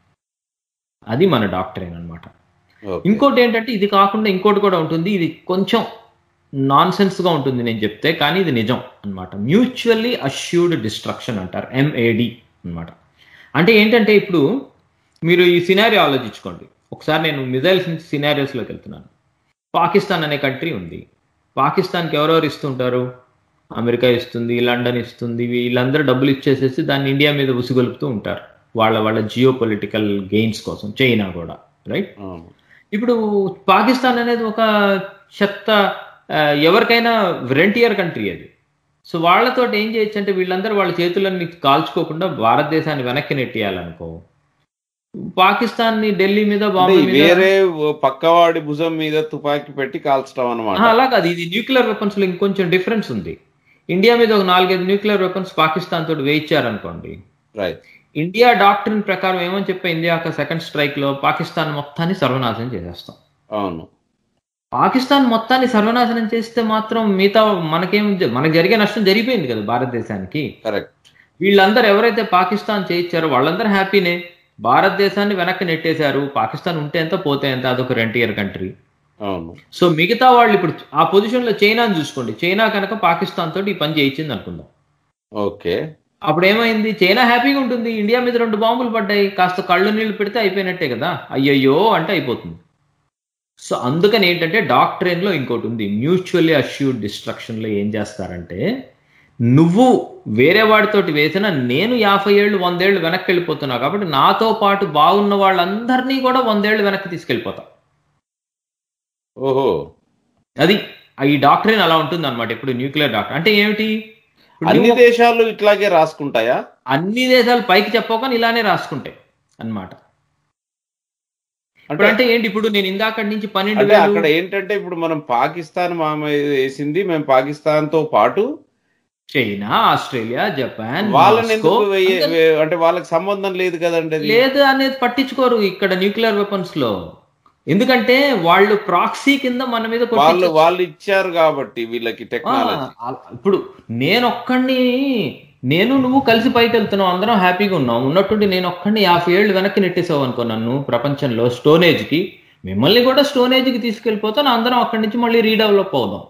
అది మన డాక్టరేన్ అనమాట ఓకే. ఇంకోటి ఏంటంటే ఇది కాకుండా ఇంకోటి కూడా ఉంటుంది ఇది కొంచెం నాన్ గా ఉంటుంది నేను చెప్తే కానీ ఇది నిజం అన్నమాట మ్యూచువల్లీ అష్యూర్డ్ డిస్ట్రక్షన్ అంటారు ఎంఏడి అన్నమాట అంటే ఏంటంటే ఇప్పుడు మీరు ఈ సినారియో ఆలోచించుకోండి ఒకసారి నేను మిజైల్స్ నుంచి సినారియోస్లోకి వెళ్తున్నాను పాకిస్తాన్ అనే కంట్రీ ఉంది పాకిస్తాన్కి ఎవరెవరు ఇస్తుంటారు అమెరికా ఇస్తుంది లండన్ ఇస్తుంది వీళ్ళందరూ డబ్బులు ఇచ్చేసేసి దాన్ని ఇండియా మీద ఉసిగొలుపుతూ ఉంటారు వాళ్ళ వాళ్ళ జియో పొలిటికల్ గెయిన్స్ కోసం చైనా కూడా రైట్ అవును. ఇప్పుడు పాకిస్తాన్ అనేది ఒక చెత్త ఆ, ఎవరికైనా రెంటియర్ కంట్రీ అది సో వాళ్ళతో ఏం చేయొచ్చు అంటే వీళ్ళందరూ వాళ్ళ చేతులన్నీ కాల్చుకోకుండా భారతదేశాన్ని వెనక్కి నెట్టేయాలనుకో పాకిస్తాన్ని ఢిల్లీ మీద అంటే బాంబే మీద వేరే ఓ పక్కవాడి భుజం మీద తుపాకీ పెట్టి కాల్చడం అనమాట ఆ, అలా కాదు ఇది న్యూక్లియర్ వెపన్స్ లో ఇంకొంచెం డిఫరెన్స్ ఉంది ఇండియా మీద ఒక నాలుగైదు న్యూక్లియర్ వెపన్స్ పాకిస్తాన్ తోటి వేయించారనుకోండి రైట్ ఇండియా డాక్టరీన్ ప్రకారం ఏమని చెప్పే ఇండియా యొక్క సెకండ్ స్ట్రైక్ లో పాకిస్తాన్ మొత్తాన్ని సర్వనాశనం చేసేస్తాం అవును పాకిస్తాన్ మొత్తాన్ని సర్వనాశనం చేస్తే మాత్రం మిగతా మనకేం జ- మనకు జరిగే నష్టం జరిగిపోయింది కదా భారతదేశానికి కరెక్ట్ వీళ్ళందరూ ఎవరైతే పాకిస్తాన్ చేయించారో వాళ్ళందరూ హ్యాపీనే భారతదేశాన్ని వెనక్కి నెట్టేశారు పాకిస్తాన్ ఉంటే ఎంత పోతే ఎంత అదొక రెంటియర్ కంట్రీ అవును సో మిగతా వాళ్ళు ఇప్పుడు ఆ పొజిషన్ లో చైనాని చూసుకోండి చైనా కనుక పాకిస్తాన్ తోటి ఈ పని చేయించింది అనుకుందాం ఓకే అప్పుడు ఏమైంది చైనా హ్యాపీగా ఉంటుంది ఇండియా మీద రెండు బాంబులు పడ్డాయి కాస్త కళ్ళు నీళ్లు పెడితే అయిపోయినట్టే కదా అయ్యయ్యో అంటే అయిపోతుంది సో అందుకని ఏంటంటే డాక్టరేన్ లో ఇంకోటి ఉంది మ్యూచువల్లీ అష్యూర్డ్ డిస్ట్రక్షన్ లో ఏం చేస్తారంటే నువ్వు వేరే వాడితోటి వేసిన నేను యాభై ఏళ్ళు వందేళ్ళు వెనక్కి వెళ్ళిపోతున్నా కాబట్టి నాతో పాటు బాగున్న వాళ్ళందరినీ కూడా వందేళ్ళు వెనక్కి తీసుకెళ్ళిపోతా ఓహో అది ఈ డాక్టరేన్ అలా ఉంటుంది అనమాట ఇప్పుడు న్యూక్లియర్ డాక్టర్ అంటే ఏమిటి ఇప్పుడు అన్ని నువ్వు- దేశాలు ఇట్లాగే రాసుకుంటాయా అన్ని దేశాలు పైకి చెప్పకుండా ఇలానే రాసుకుంటాయి అన్నమాట ఇప్పుడు అంటే అంటే ఏంటి ఇప్పుడు నేను ఇందాక నుంచి పన్నెండు అంటే వేలు అక్కడ ఏంటంటే ఇప్పుడు మనం పాకిస్తాన్ మామ వేసింది మేము పాకిస్తాన్ తో పాటు చైనా ఆస్ట్రేలియా జపాన్ వాళ్ళని మాస్కో, ఎందుకు వెయ్య- అందరూ- వే- అంటే వాళ్ళకి సంబంధం లేదు కదండి అది లేదు అనేది పట్టించుకోరు ఇక్కడ న్యూక్లియర్ వెపన్స్ లో ఎందుకంటే వాళ్ళు ప్రాక్సీ కింద మన మీద వాళ్ళు కొట్టించొచ్చు. వాళ్ళు ఇచ్చారు కాబట్టి వీళ్ళకి ఆ, టెక్నాలజీ ఆ, ఇప్పుడు నేను ఒక్కడిని నేను నువ్వు కలిసి పైకి వెళ్తున్నావు అందరం హ్యాపీగా ఉన్నాం ఉన్నట్టుండి నేను ఒక్కడిని యాభై ఏళ్ళు వెనక్కి నెట్టేసావు అనుకో నన్ను ప్రపంచంలో స్టోనేజ్ కి మిమ్మల్ని కూడా స్టోనేజ్ కి తీసుకెళ్ళిపోతాను అందరం అక్కడి నుంచి మళ్ళీ రీడెవలప్ అవుదాం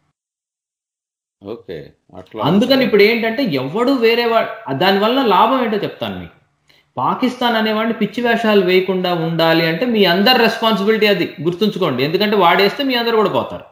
ఓకే అట్లా అందుకని ఇప్పుడు ఏంటంటే ఎవడు వేరే వాడు దానివల్ల లాభం ఏంటో చెప్తాను మీకు పాకిస్తాన్ అనేవాడిని పిచ్చి వేషాలు వేయకుండా ఉండాలి అంటే మీ అందరి రెస్పాన్సిబిలిటీ అది గుర్తుంచుకోండి ఎందుకంటే వాడేస్తే మీ అందరు కూడా పోతారు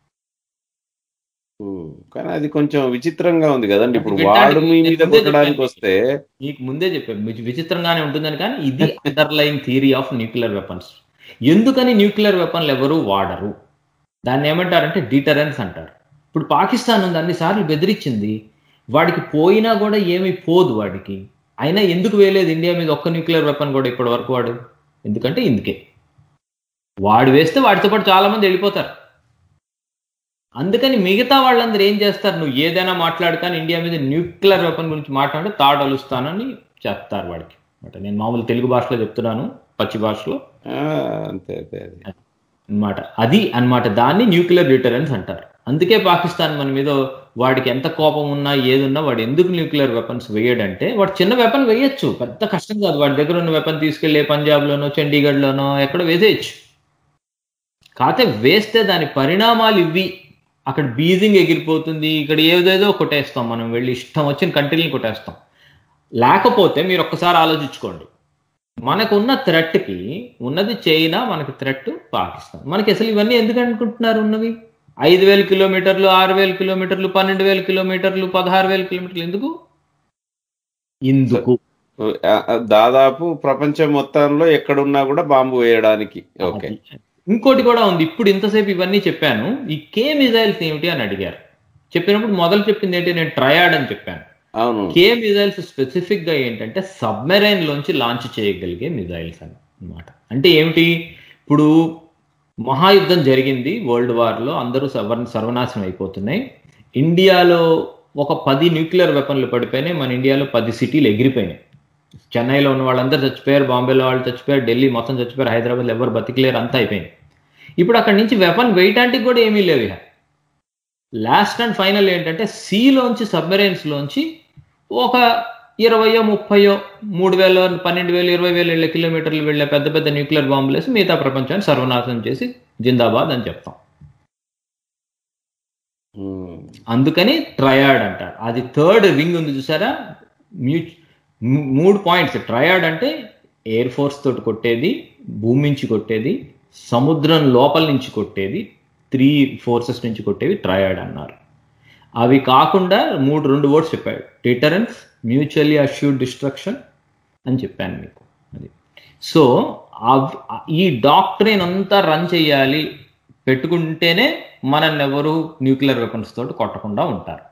ఊ, కానీ అది కొంచెం విచిత్రంగా ఉంది కదండి ఇప్పుడు అది వాడు మీ వినడానికి మీద ముందే కొట్టడానికి చెప్పాను. వస్తే మీకు ముందే చెప్పాను మీకు విచిత్రంగానే ఉంటుందని కానీ ఇది underline theory of nuclear weapons ఎందుకని న్యూక్లియర్ వెపన్లు ఎవరు వాడరు దాన్ని ఏమంటారంటే డిటరెన్స్ అంటారు ఇప్పుడు పాకిస్తాన్ ఉంది అన్నిసార్లు బెదిరించింది వాడికి పోయినా కూడా ఏమీ పోదు వాడికి అయినా ఎందుకు వేయలేదు ఇండియా మీద ఒక్క న్యూక్లియర్ వెపన్ కూడా ఇప్పటి వరకు వాడు ఎందుకంటే ఇందుకే వాడు వేస్తే వాడితో పాటు చాలా మంది వెళ్ళిపోతారు అందుకని మిగతా వాళ్ళందరూ ఏం చేస్తారు నువ్వు ఏదైనా మాట్లాడు కానీ ఇండియా మీద న్యూక్లియర్ వెపన్ గురించి మాట్లాడితే తాడలుస్తానని చెప్తారు వాడికి అంటే నేను మామూలు తెలుగు భాషలో చెప్తున్నాను పచ్చి భాషలో ఆ, అంతే అంతే అది అన్నమాట అది అన్నమాట దాన్ని న్యూక్లియర్ డిటరెన్స్ అంటారు అందుకే పాకిస్తాన్ మన మీద వాడికి ఎంత కోపం ఉన్నా ఏదున్నా వాడు ఎందుకు న్యూక్లియర్ వెపన్స్ వేయడంటే వాడు చిన్న వెపన్ వేయొచ్చు పెద్ద కష్టం కాదు వాడి దగ్గర ఉన్న వెపన్ తీసుకెళ్లి పంజాబ్లోనో చండీగఢ్లోనో ఎక్కడ వేసేయచ్చు కాకపోతే వేస్తే దాని పరిణామాలు ఇవి అక్కడ బీజింగ్ ఎగిరిపోతుంది ఇక్కడ ఏదేదో కొట్టేస్తాం మనం వెళ్ళి ఇష్టం వచ్చిన కంట్రీని కొట్టేస్తాం లేకపోతే మీరు ఒక్కసారి ఆలోచించుకోండి మనకు ఉన్న థ్రెట్కి ఉన్నది చైనా మనకి థ్రెట్ పాకిస్తాన్ మనకి అసలు ఇవన్నీ ఎందుకు అనుకుంటున్నారు ఉన్నవి ఐదు వేల కిలోమీటర్లు ఆరు వేల కిలోమీటర్లు పన్నెండు వేల కిలోమీటర్లు పదహారు వేల కిలోమీటర్లు ఎందుకు ఇందుకు ఆ, ఆ, దాదాపు ప్రపంచం మొత్తంలో ఎక్కడున్నా కూడా బాంబు వేయడానికి ఓకే అది. ఇంకోటి కూడా ఉంది ఇప్పుడు ఇంతసేపు ఇవన్నీ చెప్పాను ఈ కే మిజైల్స్ ఏమిటి అని అడిగారు చెప్పినప్పుడు మొదలు చెప్పింది ఏంటి నేను ట్రయాడ్ అని చెప్పాను అవును కే మిజైల్స్ స్పెసిఫిక్ గా ఏంటంటే సబ్మెరైన్ లోంచి లాంచ్ చేయగలిగే మిజైల్స్ అని అన్నమాట అంటే ఏమిటి ఇప్పుడు మహాయుద్ధం జరిగింది వరల్డ్ వార్ లో అందరూ సర్వ సర్వనాశనం అయిపోతున్నాయి ఇండియాలో ఒక పది న్యూక్లియర్ వెపన్లు పడిపోయినాయి మన ఇండియాలో పది సిటీలు ఎగిరిపోయినాయి చెన్నైలో ఉన్న వాళ్ళందరూ చచ్చిపోయారు బాంబేలో వాళ్ళు చచ్చిపోయారు ఢిల్లీ మొత్తం చచ్చిపోయారు హైదరాబాద్ ఎవరు బతికలేరు అంతా అయిపోయింది ఇప్పుడు అక్కడి నుంచి వెపన్ వేయటానికి కూడా ఏమీ లేవు ఇక లాస్ట్ అండ్ ఫైనల్ ఏంటంటే సీలోంచి సబ్మెరైన్స్ లోంచి ఒక ఇరవయో ముప్పయో మూడు వేల పన్నెండు వేలు ఇరవై వేలు వెళ్ళే కిలోమీటర్లు వెళ్ళే పెద్ద పెద్ద న్యూక్లియర్ బాంబులు వేసి మిగతా ప్రపంచాన్ని సర్వనాశనం చేసి జిందాబాద్ అని చెప్తాం ఉమ్. అందుకని ట్రయాడ్ అంటారు అది థర్డ్ వింగ్ ఉంది చూసారా మ్యూచ్ మూ- మూడు పాయింట్స్ ట్రయాడ్ అంటే ఎయిర్ ఫోర్స్ తోటి కొట్టేది భూమి నుంచి కొట్టేది సముద్రం లోపల నుంచి కొట్టేది త్రీ ఫోర్సెస్ నుంచి కొట్టేవి ట్రయాడ్ అన్నారు అవి కాకుండా మూడు రెండు వర్డ్స్ చెప్పాడు డిటరెన్స్ మ్యూచువల్లీ అష్యూర్డ్ డిస్ట్రక్షన్ అని చెప్పాను మీకు అది సో అవ్- ఈ డాక్టరీన్ అంతా రన్ చేయాలి పెట్టుకుంటేనే మనల్ని ఎవరు న్యూక్లియర్ వెపన్స్ తోటి కొట్టకుండా ఉంటారు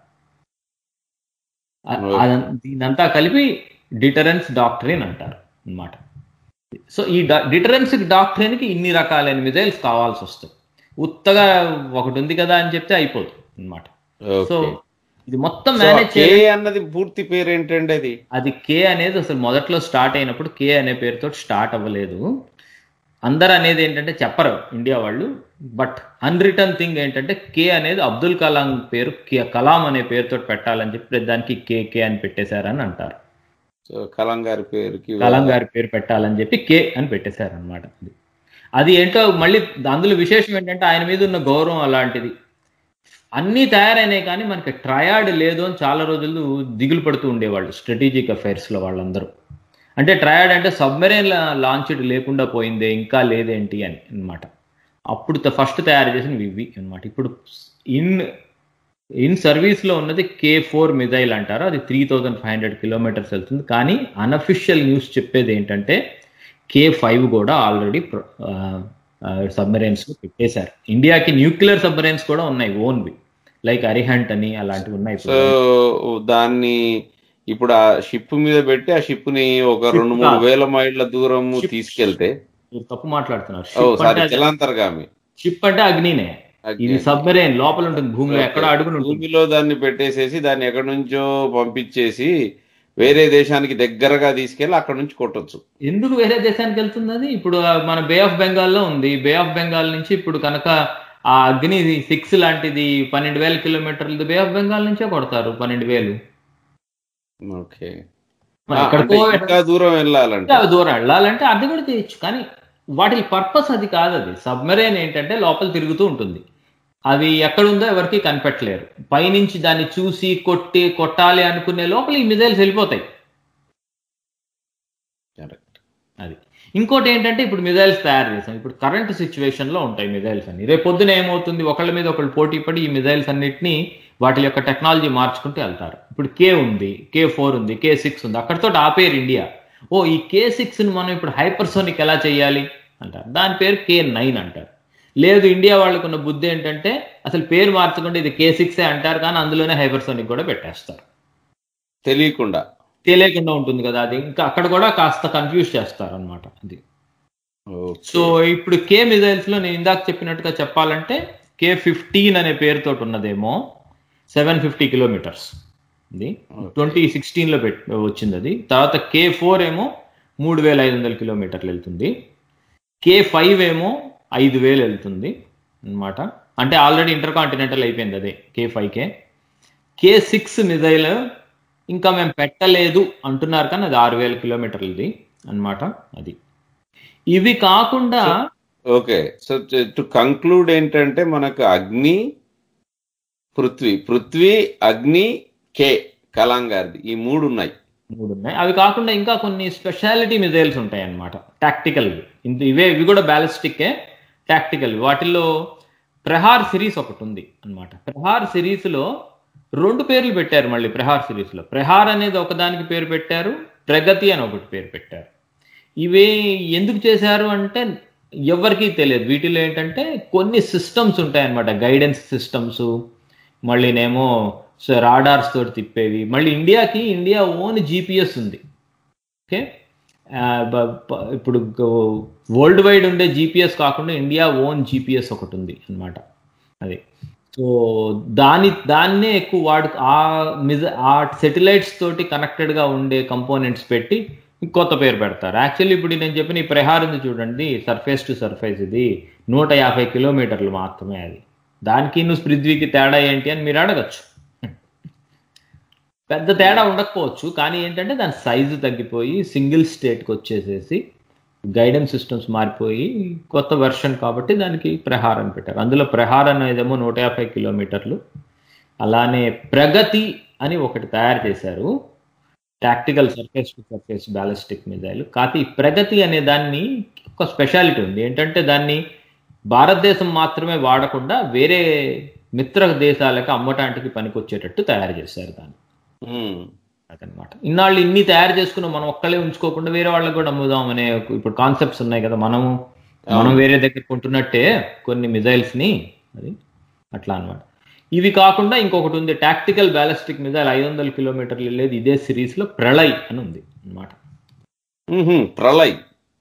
అ- అదం- దీనంతా కలిపి డిటరెన్స్ డాక్టరీన్ అంటారు అన్నమాట సో ఈ డిటరెన్స్ డాక్టరీన్ కి ఇన్ని రకాలైన మిజైల్స్ కావాల్సి వస్తాయి ఉత్తగా ఒకటి ఉంది కదా అని చెప్తే అయిపోదు అన్నమాట సో ఓకే ఇది మొత్తం సో మేనేజ్ కే అన్నది పూర్తి పేరు ఏంటండి అది అది కే అనేది అసలు మొదట్లో స్టార్ట్ అయినప్పుడు కే అనే పేరుతో స్టార్ట్ అవ్వలేదు అందరు అనేది ఏంటంటే చెప్పరు ఇండియా వాళ్ళు బట్ అన్రిటర్న్ థింగ్ ఏంటంటే కే అనేది అబ్దుల్ కలాం పేరు కే- కలాం అనే పేరుతో పెట్టాలని చెప్పి దానికి కే కే అని పెట్టేశారని అంటారు సో కలాం గారి పేరుకి కలాం గారి పేరు పెట్టాలని చెప్పి కే అని పెట్టేశారు అనమాట అది అది ఏంటో మళ్ళీ అందులో విశేషం ఏంటంటే ఆయన మీద ఉన్న గౌరవం అలాంటిది అన్నీ తయారైనాయి కానీ మనకి ట్రయాడ్ లేదు అని చాలా రోజులు దిగులు పడుతూ ఉండేవాళ్ళు స్ట్రాటజిక్ అఫైర్స్ లో వాళ్ళందరూ అంటే ట్రయాడ్ అంటే సబ్మెరైన్ లాంచ్ లేకుండా పోయిందే ఇంకా లేదేంటి అని అన్నమాట అప్పుడు ఫస్ట్ తయారు చేసిన ఇవి అన్నమాట ఇప్పుడు ఇన్ ఇన్ సర్వీస్ లో ఉన్నది కే ఫోర్ మిజైల్ అంటారు అది three thousand five hundred kilometres వెళ్తుంది కానీ అనఫిషియల్ న్యూస్ చెప్పేది ఏంటంటే కే ఫైవ్ కూడా ఆల్రెడీ సబ్మెరైన్స్ లో పెట్టేశారు ఇండియాకి న్యూక్లియర్ సబ్మెరైన్స్ కూడా ఉన్నాయి ఓన్వి లైక్ అరిహంట్ అని అలాంటివి ఉన్నాయి సో దాన్ని ఇప్పుడు ఆ షిప్ మీద పెట్టి ఆ షిప్ ని ఒక Ship రెండు మూడు కాదు. వేల మైళ్ళ దూరం Ship. తీసుకెళ్తే మీరు తప్పు మాట్లాడుతున్నారు ఓ షిప్ సారీ అంటే జలాంతర్గామి షిప్ అంటే అగ్నినే అగ్ని. ఇది సబ్మెరైన్ లోపల ఉంటుంది భూమిలో ఎక్కడ అడుగుని ఉంటుంది భూమిలో దాన్ని పెట్టేసేసి దాన్ని ఎక్కడి నుంచో పంపించేసి వేరే దేశానికి దగ్గరగా తీసుకెళ్లి అక్కడ నుంచి కొట్టొచ్చు ఎందుకు వేరే దేశానికి వెళ్తుంది అది ఇప్పుడు ఆ మన బే ఆఫ్ బెంగాల్లో ఉంది బే ఆఫ్ బెంగాల్ నుంచి ఇప్పుడు కనుక ఆ అగ్ని సిక్స్ లాంటిది పన్నెండు వేల కిలోమీటర్లు బే ఆఫ్ బెంగాల్ నుంచే కొడతారు పన్నెండు వేలు ఓకే మరి ఆ, ఎక్కడికో అంటే ఇంకా దూరం వెళ్ళాలంటే అవి దూరం వెళ్ళాలంటే అది కూడా చేయొచ్చు కానీ వాటి పర్పస్ అది కాదు అది సబ్మెరైన్ ఏంటంటే లోపల తిరుగుతూ ఉంటుంది అవి ఎక్కడుందో ఎవరికి కనిపెట్టలేరు పైనుంచి దాన్ని చూసి కొట్టి కొట్టాలి అనుకునే లోపల ఈ మిజైల్స్ వెళ్ళిపోతాయి Correct. అది ఇంకోటి ఏంటంటే ఇప్పుడు మిజైల్స్ తయారు చేసాం ఇప్పుడు కరెంట్ సిచ్యువేషన్ లో ఉంటాయి మిజైల్స్ అన్ని రేపు పొద్దున ఏమవుతుంది ఒకళ్ళ మీద ఒకళ్ళు పోటీ పడి ఈ మిజైల్స్ అన్నిటిని వాటి యొక్క టెక్నాలజీ మార్చుకుంటూ వెళ్తారు ఇప్పుడు కే ఉంది కే ఫోర్ ఉంది కే సిక్స్ ఉంది అక్కడితో ఆపేరు ఇండియా ఓ ఈ కే సిక్స్ ని మనం ఇప్పుడు హైపర్సోనిక్ ఎలా చేయాలి అంటారు దాని పేరు కే నైన్ అంటారు లేదు ఇండియా వాళ్ళకున్న బుద్ధి ఏంటంటే అసలు పేరు మార్చకుండా ఇది కే సిక్సే అంటారు కానీ అందులోనే హైపర్సోనిక్ కూడా పెట్టేస్తారు తెలియకుండా తెలియకుండా ఉంటుంది కదా అది ఇంకా అక్కడ కూడా కాస్త కన్ఫ్యూజ్ చేస్తారు అనమాట అది ఓకే. సో ఇప్పుడు కే మిజైల్స్ లో నేను ఇందాక చెప్పినట్టుగా చెప్పాలంటే కే ఫిఫ్టీన్ అనే పేరుతో ఉన్నదేమో సెవెన్ ఫిఫ్టీ కిలోమీటర్స్ ఇది ట్వంటీ సిక్స్టీన్ లో పెట్ వచ్చింది అది తర్వాత కే ఫోర్ ఏమో మూడు వేల ఐదు వందల కిలోమీటర్లు వెళ్తుంది కే ఫైవ్ ఏమో ఐదు వేలు వెళ్తుంది అన్నమాట అంటే ఆల్రెడీ ఇంటర్ కాంటినెంటల్ అయిపోయింది అదే K five K K six missile ఇంకా మేము పెట్టలేదు అంటున్నారు కానీ అది ఆరు వేల కిలోమీటర్లది అన్నమాట అది ఇవి కాకుండా ఓకే సో టు కంక్లూడ్ ఏంటంటే మనకు అగ్ని పృథ్వీ పృథ్వీ అగ్ని కే కలాం గారిది ఈ మూడు ఉన్నాయి మూడు ఉన్నాయి అవి కాకుండా ఇంకా కొన్ని స్పెషాలిటీ మిజైల్స్ ఉంటాయి అన్నమాట టాక్టికల్ ఇంత ఇవే ఇవి కూడా బ్యాలిస్టిక్ టాక్టికల్ వాటిల్లో ప్రహార్ సిరీస్ ఒకటి ఉంది అన్నమాట ప్రహార్ సిరీస్ లో రెండు పేర్లు పెట్టారు మళ్ళీ ప్రహార్ సిరీస్ లో ప్రహార్ అనేది ఒకదానికి పేరు పెట్టారు ప్రగతి అని ఒకటి పేరు పెట్టారు ఇవి ఎందుకు చేశారు అంటే ఎవరికీ తెలియదు వీటిలో ఏంటంటే కొన్ని సిస్టమ్స్ ఉంటాయి అన్నమాట గైడెన్స్ సిస్టమ్స్ మళ్ళీనేమో రాడార్స్ తోటి తిప్పేవి మళ్ళీ ఇండియాకి ఇండియా ఓన్ జీపీఎస్ ఉంది ఓకే ఆ, బ- బ- ఇప్పుడు వరల్డ్ వైడ్ ఉండే జీపీఎస్ కాకుండా ఇండియా ఓన్ జీపీఎస్ ఒకటి ఉంది అన్నమాట అది సో దాని దాన్నే ఎక్కువ వాడు ఆ మిజ ఆ సెటిలైట్స్ తోటి కనెక్టెడ్ గా ఉండే కంపోనెంట్స్ పెట్టి కొత్త పేరు పెడతారు యాక్చువల్లీ ఇప్పుడు నేను చెప్పిన ఈ ప్రహార్ ఉంది చూడండి సర్ఫేస్ టు సర్ఫేస్ ఇది నూట యాభై కిలోమీటర్లు మాత్రమే అది దానికి నువ్వు పృథ్వీకి తేడా ఏంటి అని మీరు అడగచ్చు పెద్ద తేడా ఉండకపోవచ్చు కానీ ఏంటంటే దాని సైజు తగ్గిపోయి సింగిల్ స్టేట్కి వచ్చేసేసి గైడెన్స్ సిస్టమ్స్ మారిపోయి కొత్త వెర్షన్ కాబట్టి దానికి ప్రహార్ అని పెట్టారు అందులో ప్రహార్ అనేదేమో నూట యాభై కిలోమీటర్లు అలానే ప్రగతి అని ఒకటి తయారు చేశారు tactical surface to surface ballistic missile కాకపోతే ఈ ప్రగతి అనే దాన్ని ఒక స్పెషాలిటీ ఉంది ఏంటంటే దాన్ని భారతదేశం మాత్రమే వాడకుండా వేరే మిత్ర దేశాలకు అమ్మటానికి పనికొచ్చేటట్టు తయారు చేశారు దాన్ని ఉమ్, అదనమాట ఇన్నాళ్ళు ఇన్ని తయారు చేసుకున్న మనం ఒక్కలే ఉంచుకోకుండా వేరే వాళ్ళకి కూడా అమ్ముదాం అనే ఒక- ఇప్పుడు కాన్సెప్ట్స్ ఉన్నాయి కదా మనము మనం వేరే దగ్గర కొంటున్నట్టే కొన్ని మిజైల్స్ ని అది అట్లా అన్నమాట ఇవి కాకుండా ఇంకొకటి ఉంది టాక్టికల్ బ్యాలిస్టిక్ మిజైల్ ఐదు వందల కిలోమీటర్లు వెళ్ళేది ఇదే సిరీస్ లో ప్రళయ్ అని ఉంది అన్నమాట ఉహుం, ప్రళయ్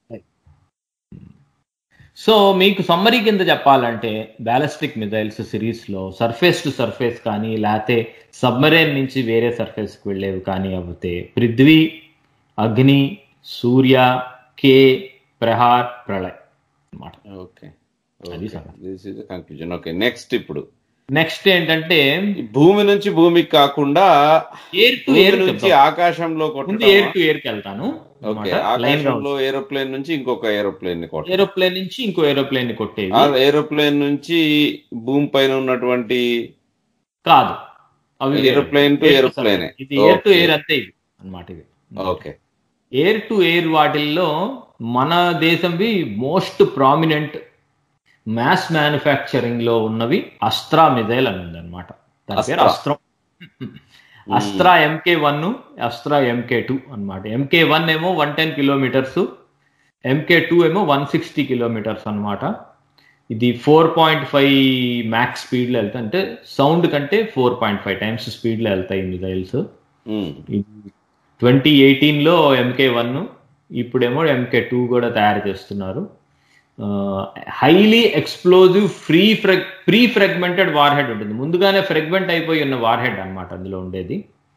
సో మీకు సమ్మరీ కింద చెప్పాలంటే బ్యాలిస్టిక్ మిజైల్స్ సిరీస్ లో సర్ఫేస్ టు సర్ఫేస్ కానీ లేకపోతే సబ్మరైన్ నుంచి వేరే సర్ఫేస్ కి వెళ్ళేవి కానీ అవుతే పృథ్వీ అగ్ని సూర్య కే ప్రహార్ ప్రళయ్ అన్నమాట ఓకే అది సంగతి. This is conclusion okay next ఇప్పుడు నెక్స్ట్ ఏంటంటే ఈ భూమి నుంచి భూమికి కాకుండా ఎయిర్ టు భూమి ఎయిర్ నుంచి ఆకాశంలో ముందు కొట్టడం ఎయిర్ టు ఎయిర్ కి వెళ్తాను ఓకే లైన్ గా ఆకాశంలో ఏరోప్లేన్ నుంచి ఇంకొక ఏరోప్లేన్ ని కొట్టడం ఏరోప్లేన్ నుంచి ఇంకో ఏరోప్లేన్ ని కొట్టేవి ఆ ఏరోప్లేన్ నుంచి భూమి పైన ఉన్నటువంటి కాదు అవి వేరు. Aeroplane to Air to aeroplane surface. ఇది ఎయిర్ టు Okay. ఎయిర్ అంతే ఇది అన్నమాట ఇది ఓకే ఎయిర్ టు ఎయిర్ వాటిల్లో మన దేశంవి మోస్ట్ ప్రామినెంట్ మ్యాస్ మ్యానుఫ్యాక్చరింగ్ లో ఉన్నవి అస్త్రా మిజైల్ అని ఉంది అనమాట దాని పేరు అస్త్రా. అస్త్రం Astra MK one Astra MK two అనమాట ఎంకే వన్ ఏమో one ten kilometres MK two ఏమో వన్ సిక్స్టీ కిలోమీటర్స్ అనమాట ఇది ఫోర్ పాయింట్ ఫైవ్ మ్యాక్స్ స్పీడ్లో వెళ్తాయి అంటే సౌండ్ కంటే ఫోర్ పాయింట్ ఫైవ్ టైమ్స్ స్పీడ్లో వెళ్తాయి మిజైల్స్ ఉమ్, ట్వంటీ ఎయిటీన్లో ఎంకే వన్ ఇప్పుడేమో ఎంకే టూ కూడా తయారు చేస్తున్నారు highly explosive free frag pre fragmented warhead ఉంటుంది ముందుగానే ఫ్రెగ్మెంట్ అయిపోయి ఉన్న వార్ హెడ్ అనమాట అందులో ఉండేది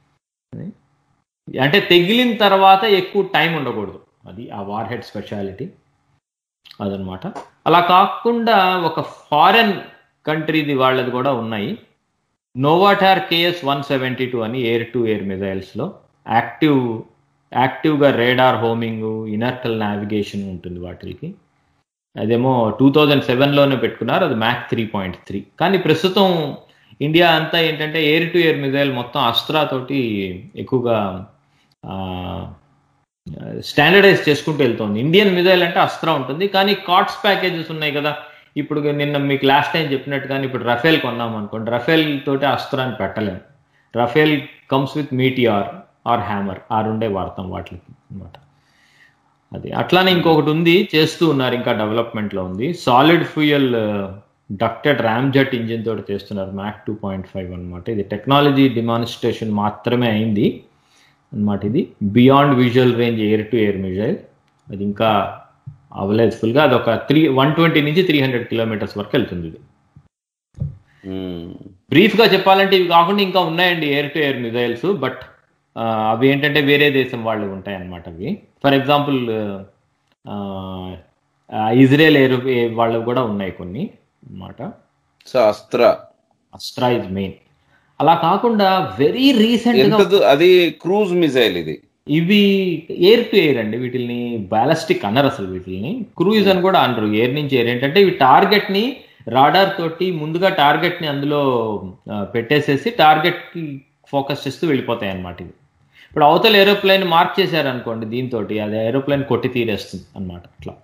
అంటే తెగిలిన తర్వాత ఎక్కువ టైం ఉండకూడదు అది ఆ వార్ హెడ్ స్పెషాలిటీ అదనమాట అలా కాకుండా ఒక ఫారెన్ కంట్రీది వాళ్ళది కూడా ఉన్నాయి Novator KS one seventy two అని ఎయిర్ టు ఎయిర్ మిజైల్స్లో యాక్టివ్ యాక్టివ్గా రేడార్ హోమింగ్ ఇనర్టల్ నావిగేషన్ ఉంటుంది వాటికి అదేమో టూ థౌజండ్ సెవెన్లోనే పెట్టుకున్నారు అది మ్యాక్ త్రీ పాయింట్ త్రీ కానీ ప్రస్తుతం ఇండియా అంతా ఏంటంటే ఎయిర్ టు ఎయిర్ మిజైల్ మొత్తం అస్త్రా తోటి ఎక్కువగా స్టాండర్డైజ్ చేసుకుంటూ వెళ్తుంది ఇండియన్ మిజైల్ అంటే అస్త్రా ఉంటుంది కానీ కార్డ్స్ ప్యాకేజెస్ ఉన్నాయి కదా ఇప్పుడు నిన్న మీకు లాస్ట్ టైం చెప్పినట్టు కానీ ఇప్పుడు రఫేల్ కొన్నాం అనుకోండి రఫేల్ తోటి అస్త్రాన్ని పెట్టలేము Rafale comes with Meteor or Hammer ఆ రెండే వాడతాం వాటికి అనమాట అది అట్లానే ఇంకొకటి ఉంది చేస్తూ ఉన్నారు ఇంకా డెవలప్మెంట్లో ఉంది solid fuel ducted ramjet engine తోటి చేస్తున్నారు మ్యాక్ టూ పాయింట్ ఫైవ్ అనమాట ఇది టెక్నాలజీ డిమాన్స్ట్రేషన్ మాత్రమే అయింది అనమాట ఇది beyond visual range air to air missile అది ఇంకా అవ్వలేదు ఫుల్గా అది ఒక త్రీ వన్ ట్వంటీ నుంచి త్రీ హండ్రెడ్ కిలోమీటర్స్ వరకు వెళ్తుంది ఇది ఉమ్, బ్రీఫ్ గా చెప్పాలంటే ఇవి కాకుండా ఇంకా ఉన్నాయండి air to air missiles but అవి ఏంటంటే వేరే దేశం వాళ్ళు ఉంటాయి అన్నమాట అవి ఫర్ ఎగ్జాంపుల్ ఇజ్రాయెల్ ఎయిర్ వాళ్ళు కూడా ఉన్నాయి కొన్ని అన్నమాట సో అస్త్ర అస్ట్రా ఇస్ మెయిన్ అలా కాకుండా వెరీ రీసెంట్ గా ఎంత అది క్రూజ్ మిసైల్ ఇది ఇవి ఎయిర్ టు ఎయిర్ అండి వీటిని బ్యాలస్టిక్ అనరు అసలు వీటిని క్రూయిజ్ అని కూడా అనరు ఎయిర్ నుంచి ఎయిర్ ఏంటంటే ఇవి టార్గెట్ ని రాడార్ తోటి ముందుగా టార్గెట్ ని అందులో ఆ, పెట్టేసేసి టార్గెట్ కి ఫోకస్ చేస్తూ వెళ్ళిపోతాయి అన్నమాట ఇవి ఇప్పుడు అవతల ఏరోప్లేన్ మార్క్ చేశారు అనుకోండి దీంతో అది ఏరోప్లేన్ కొట్టి తీరేస్తుంది అన్నమాట అట్లా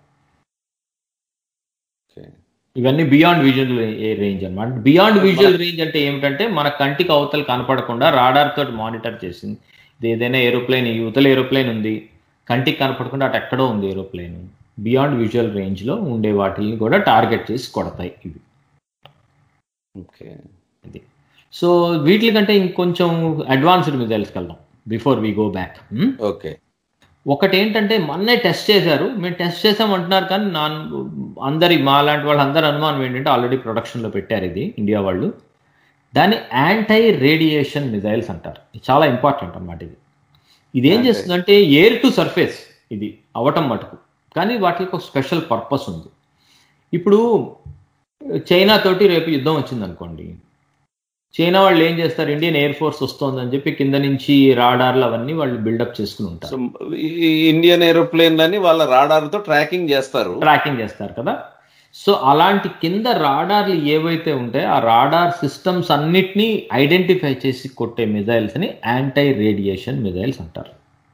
Okay. ఇవన్నీ బియాండ్ విజువల్ రేంజ్ అన్నమాట బియాండ్ విజువల్ రేంజ్ అంటే ఏమిటంటే మన కంటికి అవతల కనపడకుండా రాడార్ తోటి మానిటర్ చేసింది ఇది ఏదైనా ఏరోప్లేన్ యువతల ఏరోప్లేన్ ఉంది కంటికి కనపడకుండా అటు ఎక్కడో ఉంది ఏరోప్లేన్ బియాండ్ విజువల్ రేంజ్ లో ఉండే వాటిని కూడా టార్గెట్ చేసి కొడతాయి ఇవి ఓకే ఇది సో వీటికంటే ఇంకొంచెం అడ్వాన్స్డ్ మిజైల్స్కి వెళ్దాం before we go back okay ఒకటి ఏంటంటే మొన్నే టెస్ట్ చేశారు మేము టెస్ట్ చేసాం అంటున్నారు కానీ నాన్ అందరి మా లాంటి వాళ్ళు అందరి అనుమానం ఏంటంటే ఆల్రెడీ ప్రొడక్షన్లో పెట్టారు ఇది ఇండియా వాళ్ళు దాన్ని యాంటై రేడియేషన్ మిజైల్స్ అంటారు ఇది చాలా ఇంపార్టెంట్ అన్నమాట ఇది ఇది ఏం చేస్తుందంటే ఎయిర్ టు సర్ఫేస్ ఇది అవటం మటుకు కానీ వాటికి ఒక స్పెషల్ పర్పస్ ఉంది ఇప్పుడు చైనా తోటి రేపు యుద్ధం వచ్చింది అనుకోండి చైనా వాళ్ళు ఏం చేస్తారు ఇండియన్ ఎయిర్ ఫోర్స్ వస్తోందని చెప్పి కింద నుంచి రాడార్లు అవన్నీ వాళ్ళు బిల్డప్ చేసుకుని ఉంటారు సో ఈ ఇండియన్ ఏరోప్లేన్లని వాళ్ళ రాడార్ తో ట్రాకింగ్ చేస్తారు ట్రాకింగ్ చేస్తారు కదా సో అలాంటి కింద రాడార్లు ఏవైతే ఉంటాయో ఆ రాడార్ సిస్టమ్స్ అన్నిటినీ ఐడెంటిఫై చేసి కొట్టే మిజైల్స్ ని యాంటై రేడియేషన్ మిజైల్స్ అంటారు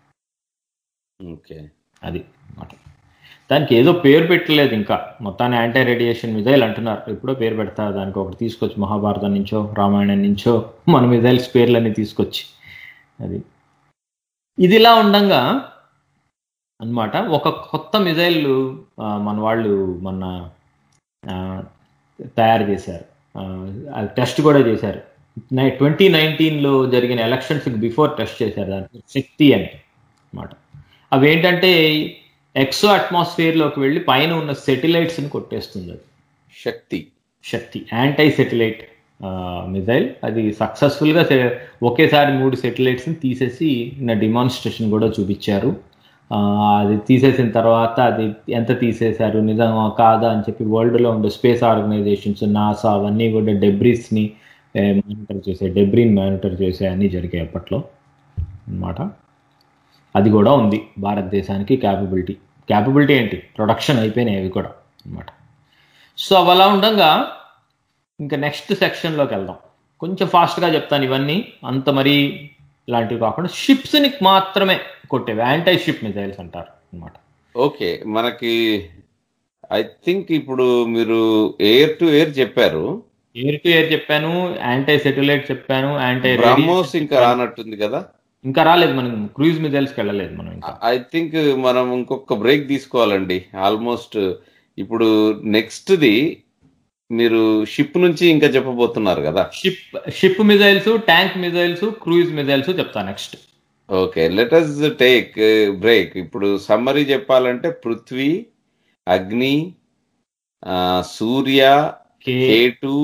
ఓకే అది అన్నమాట దానికి ఏదో పేరు పెట్టలేదు ఇంకా మొత్తాన్ని యాంటీ రేడియేషన్ మిజైల్ అంటున్నారు ఎప్పుడో పేరు పెడతారు దానికి ఒకటి తీసుకొచ్చి మహాభారతం నుంచో రామాయణం నుంచో మన మిజైల్స్ పేర్లన్నీ తీసుకొచ్చి అది ఇది ఇలా ఉండంగా అన్నమాట ఒక కొత్త మిజైల్ మన వాళ్ళు మన ఆ, తయారు చేశారు ఆ, అది టెస్ట్ కూడా చేశారు ట్వంటీ నైన్టీన్లో జరిగిన ఎలక్షన్స్కి బిఫోర్ టెస్ట్ చేశారు దానికి శక్తి అని అన్నమాట అవి ఏంటంటే ఎక్సో అట్మాస్ఫియర్లోకి వెళ్ళి పైన ఉన్న సెటిలైట్స్ని కొట్టేస్తుంది అది Shakti Shakti anti satellite missile అది సక్సెస్ఫుల్గా ఒకేసారి మూడు సెటిలైట్స్ని తీసేసి నిన్న డిమాన్స్ట్రేషన్ కూడా చూపించారు ఆ, అది తీసేసిన తర్వాత అది ఎంత తీసేశారు నిజమా కాదా అని చెప్పి వరల్డ్లో ఉండే స్పేస్ ఆర్గనైజేషన్స్ నాసా అవన్నీ కూడా డెబ్రీస్ని మానిటర్ చేసే డెబ్రీని మానిటర్ చేసే అన్నీ జరిగాయి అప్పట్లో అన్నమాట అది కూడా ఉంది భారతదేశానికి క్యాపబిలిటీ క్యాపబిలిటీ ఏంటి ప్రొడక్షన్ అయిపోయినాయి అవి కూడా అన్నమాట సో అవి అలా ఉండగా ఇంకా నెక్స్ట్ సెక్షన్లోకి వెళ్దాం కొంచెం ఫాస్ట్గా చెప్తాను ఇవన్నీ అంత మరీ ఇలాంటివి కాకుండా షిప్స్ని మాత్రమే కొట్టేవి యాంటై షిప్ మిజైల్స్ అంటారు అన్నమాట ఓకే మనకి ఐ థింక్ ఇప్పుడు మీరు ఎయిర్ టు ఎయిర్ చెప్పారు ఎయిర్ టు ఎయిర్ చెప్పాను యాంటై సెటిలైట్ చెప్పాను యాంటై బ్రహ్మోస్ ఇంకా రానట్టుంది కదా ఇంకా రాలేదు మనం క్రూజ్ మిజైల్స్కి వెళ్ళలేదు మనం ఇంకా ఐ థింక్ మనం ఇంకొక బ్రేక్ తీసుకోవాలండి ఆల్మోస్ట్ ఇప్పుడు నెక్స్ట్ ది మీరు షిప్ నుంచి ఇంకా చెప్పబోతున్నారు కదా ship ship missiles tank missiles cruise missiles చెప్తా next okay let us take break ఇప్పుడు సమ్మరీ చెప్పాలంటే పృథ్వీ అగ్ని ఆ, సూర్య కే కేటు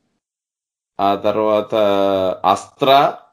ఆ తర్వాత Astra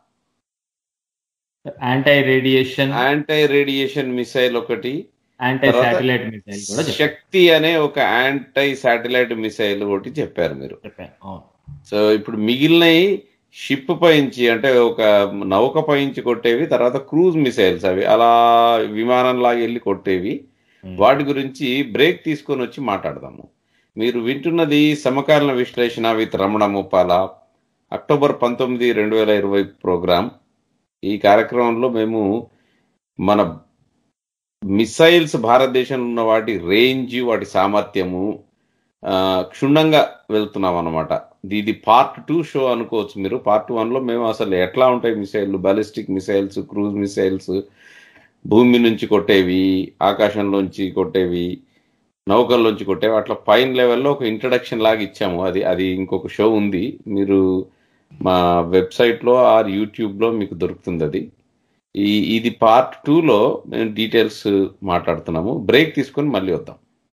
anti radiation anti radiation missile ఒకటి యాంటై తర్వాత శాటిలైట్ మిసైల్ కూడా చెప్పాను. శక్తి అనే ఒక యాంటీ శాటిలైట్ మిసైల్ ఒకటి చెప్పారు మీరు చెప్పాను అవును సో ఇప్పుడు మిగిలినవి షిప్ పైంచి అంటే ఒక నౌక పైంచి కొట్టేవి తర్వాత క్రూజ్ మిసైల్స్ అవి అలా విమానం లాగా వెళ్ళి కొట్టేవి Hmm. వాటి గురించి బ్రేక్ తీసుకొని వచ్చి మాట్లాడదాము మీరు వింటున్నది సమకాలీన విశ్లేషణ విత్ రమణ ముప్పాల అక్టోబర్ పంతొమ్మిది రెండు వేల ఇరవై ప్రోగ్రాం ఈ కార్యక్రమంలో మేము మన మిసైల్స్ భారతదేశంలో ఉన్న వాటి రేంజ్ వాటి సామర్థ్యము ఆ, క్షుణ్ణంగా వెళ్తున్నాం అనమాట ఇది పార్ట్ టూ షో అనుకోవచ్చు మీరు పార్ట్ వన్ లో మేము అసలు ఎట్లా ఉంటాయి missile ballistic missiles cruise missiles భూమి నుంచి కొట్టేవి ఆకాశంలోంచి కొట్టేవి నౌకల్లోంచి కొట్టేవి అట్లా పైన లెవెల్లో ఒక ఇంట్రడక్షన్ లాగా ఇచ్చాము అది అది ఇంకొక షో ఉంది మీరు మా వెబ్సైట్లో ఆర్ యూట్యూబ్లో మీకు దొరుకుతుంది అది ఈ ఇది పార్ట్ టూలో మేము డీటెయిల్స్ మాట్లాడుతున్నాము బ్రేక్ తీసుకొని మళ్ళీ వద్దాం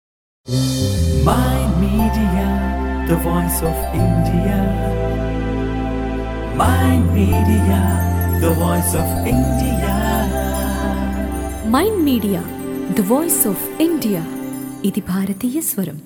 My Media, the voice of India. My Media, the voice of India. Mind media the voice of India ఇది భారతీయ స్వరం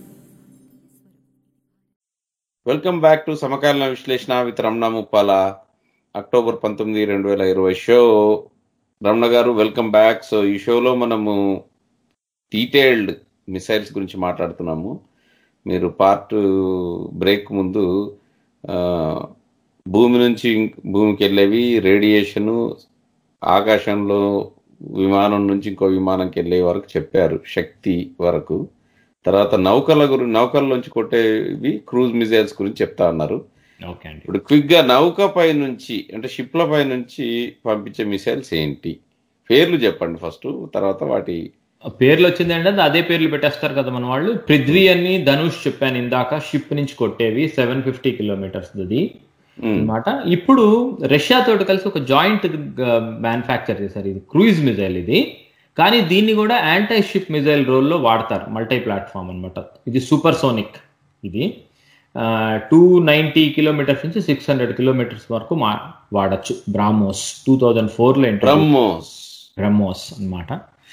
వెల్కమ్ బ్యాక్ టు సమకాలీన విశ్లేషణ విత్ రమణ ముప్పాల అక్టోబర్ పంతొమ్మిది రెండు వేల ఇరవై షో రమణ గారు వెల్కమ్ బ్యాక్ సో ఈ షోలో మనము డీటెయిల్డ్ మిసైల్స్ గురించి మాట్లాడుతున్నాము మీరు పార్ట్ బ్రేక్ ముందు ఆ, భూమి నుంచి ఇంక్- భూమికి వెళ్ళేవి రేడియేషను ఆకాశంలో విమానం నుంచి ఇంకో విమానంకి వెళ్ళే వరకు చెప్పారు శక్తి వరకు తర్వాత నౌకల గురి నౌకల్లోంచి కొట్టేవి క్రూజ్ మిజైల్స్ గురించి చెప్తా ఉన్నారు ఓకే అండి ఇప్పుడు క్విక్ గా నౌక పై నుంచి అంటే షిప్ల పై నుంచి పంపించే మిసైల్స్ ఏంటి పేర్లు చెప్పండి ఫస్ట్ తర్వాత వాటి పేర్లు వచ్చింది అంటే అదే పేర్లు పెట్టేస్తారు కదా మన వాళ్ళు పృథ్వీ అని ధనుష్ చెప్పాను ఇందాక షిప్ నుంచి కొట్టేవి సెవెన్ ఫిఫ్టీ కిలోమీటర్స్ అది మ్, అన్నమాట ఇప్పుడు రష్యా తోటి కలిసి ఒక జాయింట్ మ్యానుఫ్యాక్చర్ చేశారు ఇది క్రూయిజ్ మిజైల్ ఇది కానీ దీన్ని కూడా యాంటీ షిప్ మిజైల్ రోల్లో వాడతారు మల్టీ ప్లాట్ఫామ్ అన్నమాట ఇది సూపర్ సోనిక్ ఇది టూ నైంటీ కిలోమీటర్స్ నుంచి సిక్స్ హండ్రెడ్ కిలోమీటర్స్ వరకు మా వాడచ్చు బ్రామోస్ టూ థౌజండ్ ఫోర్లో బ్రహ్మోస్ బ్రహ్మోస్ అన్నమాట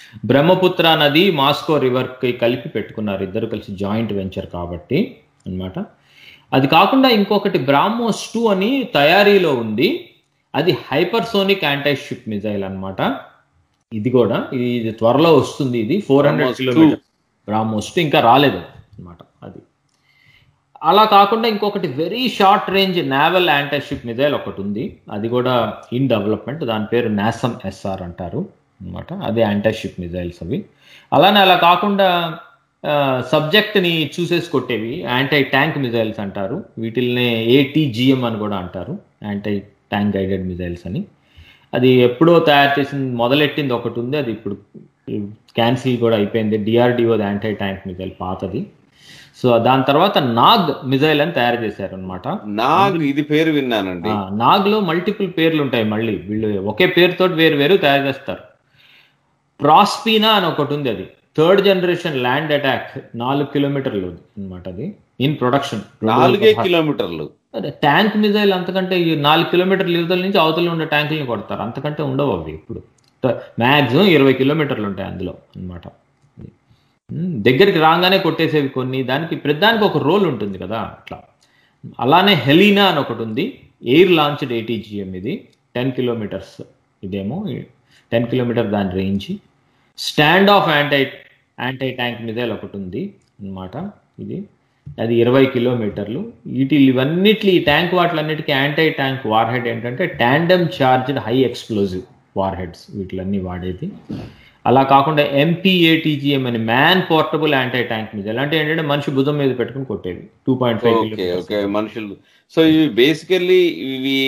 బ్రహ్మపుత్ర నది మాస్కో రివర్కి కలిపి పెట్టుకున్నారు ఇద్దరు కలిసి జాయింట్ వెంచర్ కాబట్టి అన్నమాట అది కాకుండా ఇంకొకటి బ్రాహ్మోస్ టూ అని తయారీలో ఉంది అది హైపర్సోనిక్ యాంటీ షిప్ మిజైల్ అన్నమాట ఇది కూడా ఇది త్వరలో వస్తుంది ఇది four hundred BrahMos kilometre BrahMos two ఇంకా రాలేదు అన్నమాట అది అలా కాకుండా ఇంకొకటి very short range naval anti ship missile ఒకటి ఉంది అది కూడా ఇన్ డెవలప్మెంట్ దాని పేరు నాసమ్ ఎస్ఆర్ అంటారు అనమాట అదే యాంటీషిప్ మిజైల్స్ అవి అలానే అలా కాకుండా సబ్జెక్ట్ని చూసేసి కొట్టేవి యాంటీ ట్యాంక్ మిజైల్స్ అంటారు వీటిల్ని ఏటీజిఎం అని కూడా అంటారు యాంటీ ట్యాంక్ గైడెడ్ మిజైల్స్ అని అది ఎప్పుడో తయారు చేసిన మొదలెట్టింది ఒకటి ఉంది అది ఇప్పుడు క్యాన్సిల్ కూడా అయిపోయింది డిఆర్డిఓ యాంటీ ట్యాంక్ మిజైల్ పాతది సో దాని తర్వాత నాగ్ మిజైల్ అని తయారు చేశారు అనమాట నాకు ఇది పేరు విన్నానండి నాగ్ లో మల్టిపుల్ పేర్లు ఉంటాయి మళ్ళీ వీళ్ళు ఒకే పేరుతో వేరు వేరు తయారు చేస్తారు ప్రాస్పీనా అని ఒకటి ఉంది అది థర్డ్ జనరేషన్ ల్యాండ్ అటాక్ నాలుగు కిలోమీటర్లు అనమాట అది ఇన్ ప్రొడక్షన్ నాలుగే కిలోమీటర్లు అదే ట్యాంక్ మిజైల్ అంతకంటే ఈ నాలుగు కిలోమీటర్ల యువతల నుంచి అవతల ఉండే ట్యాంకుల్ని కొడతారు అంతకంటే ఉండవు అవి ఇప్పుడు మ్యాక్సిమం ఇరవై కిలోమీటర్లు ఉంటాయి అందులో అనమాట దగ్గరికి రాగానే కొట్టేసేవి కొన్ని దానికి ప్రతిదానికి ఒక రోల్ ఉంటుంది కదా అట్లా అలానే హెలీనా అని ఒకటి ఉంది ఎయిర్ లాంచ్డ్ ఏటీజీఎం ఇది టెన్ కిలోమీటర్స్ ఇదేమో టెన్ కిలోమీటర్ దాని range stand off anti anti tank missile ఒకటి ఉంది అన్నమాట ఇది అది ఇరవై కిలోమీటర్లు వీటి ఇవన్నిటి ఈ ట్యాంక్ వాటిలన్నిటికీ యాంటై ట్యాంక్ వార్ హెడ్ ఏంటంటే tandem charged high explosive war heads వీటిలన్నీ వాడేది అలా కాకుండా ఎంపీఏటీజీఎం అని man portable anti tank missile అంటే ఏంటంటే మనిషి భుజం మీద పెట్టుకుని కొట్టేది two point five okay okay మనుషులు సో ఇవి బేసికల్లీ ఇవి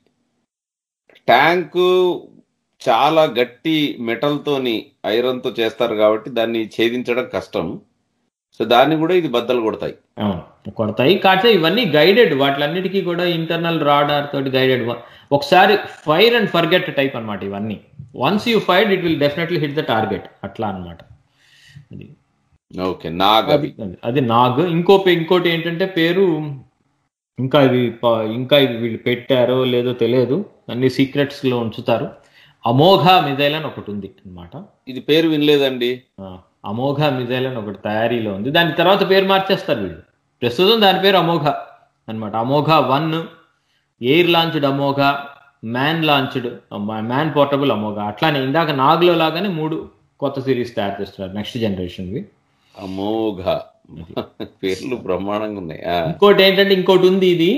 ట్యాంకు చాలా గట్టి మెటల్ తోని ఐరన్ తో చేస్తారు కాబట్టి దాన్ని ఛేదించడం కష్టం సో దాన్ని కూడా ఇది బద్దలు కొడతాయి అవును కొడతాయి కాకపోతే ఇవన్నీ గైడెడ్ వాటిలన్నిటికీ కూడా ఇంటర్నల్ రాడార్ తోటి గైడెడ్ ఒకసారి ఫైర్ అండ్ ఫర్గెట్ టైప్ అన్నమాట ఇవన్నీ once you fire it will definitely hit the target అట్లా అన్నమాట అది ఓకే నాగ్ అవి అది- అది నాగ్ ఇంకో పే- ఇంకోటి ఏంటంటే పేరు ఇంకా ఇది ప- ఇంకా ఇది వీళ్ళు పెట్టారో లేదో తెలియదు అన్ని సీక్రెట్స్ లో ఉంచుతారు అమోఘ మిజైల్ అని ఒకటి ఉంది అన్నమాట ఇది పేరు వినలేదండి ఆ, అమోఘ మిజైల్ అని ఒకటి తయారీలో ఉంది దాని తర్వాత పేరు మార్చేస్తారు వీళ్ళు ప్రస్తుతం దాని పేరు అమోఘ అన్నమాట Amogha one air launched Amogha man launched man portable Amogha అట్లానే ఇందాక నాగ్లో లాగానే మూడు కొత్త సిరీస్ తయారు చేస్తున్నారు నెక్స్ట్ జనరేషన్వి అమోఘ పేర్లు బ్రహ్మాండంగా ఉన్నాయి ఆ, ఇంకోటి ఏంటంటే ఇంకోటి ఉంది ఇది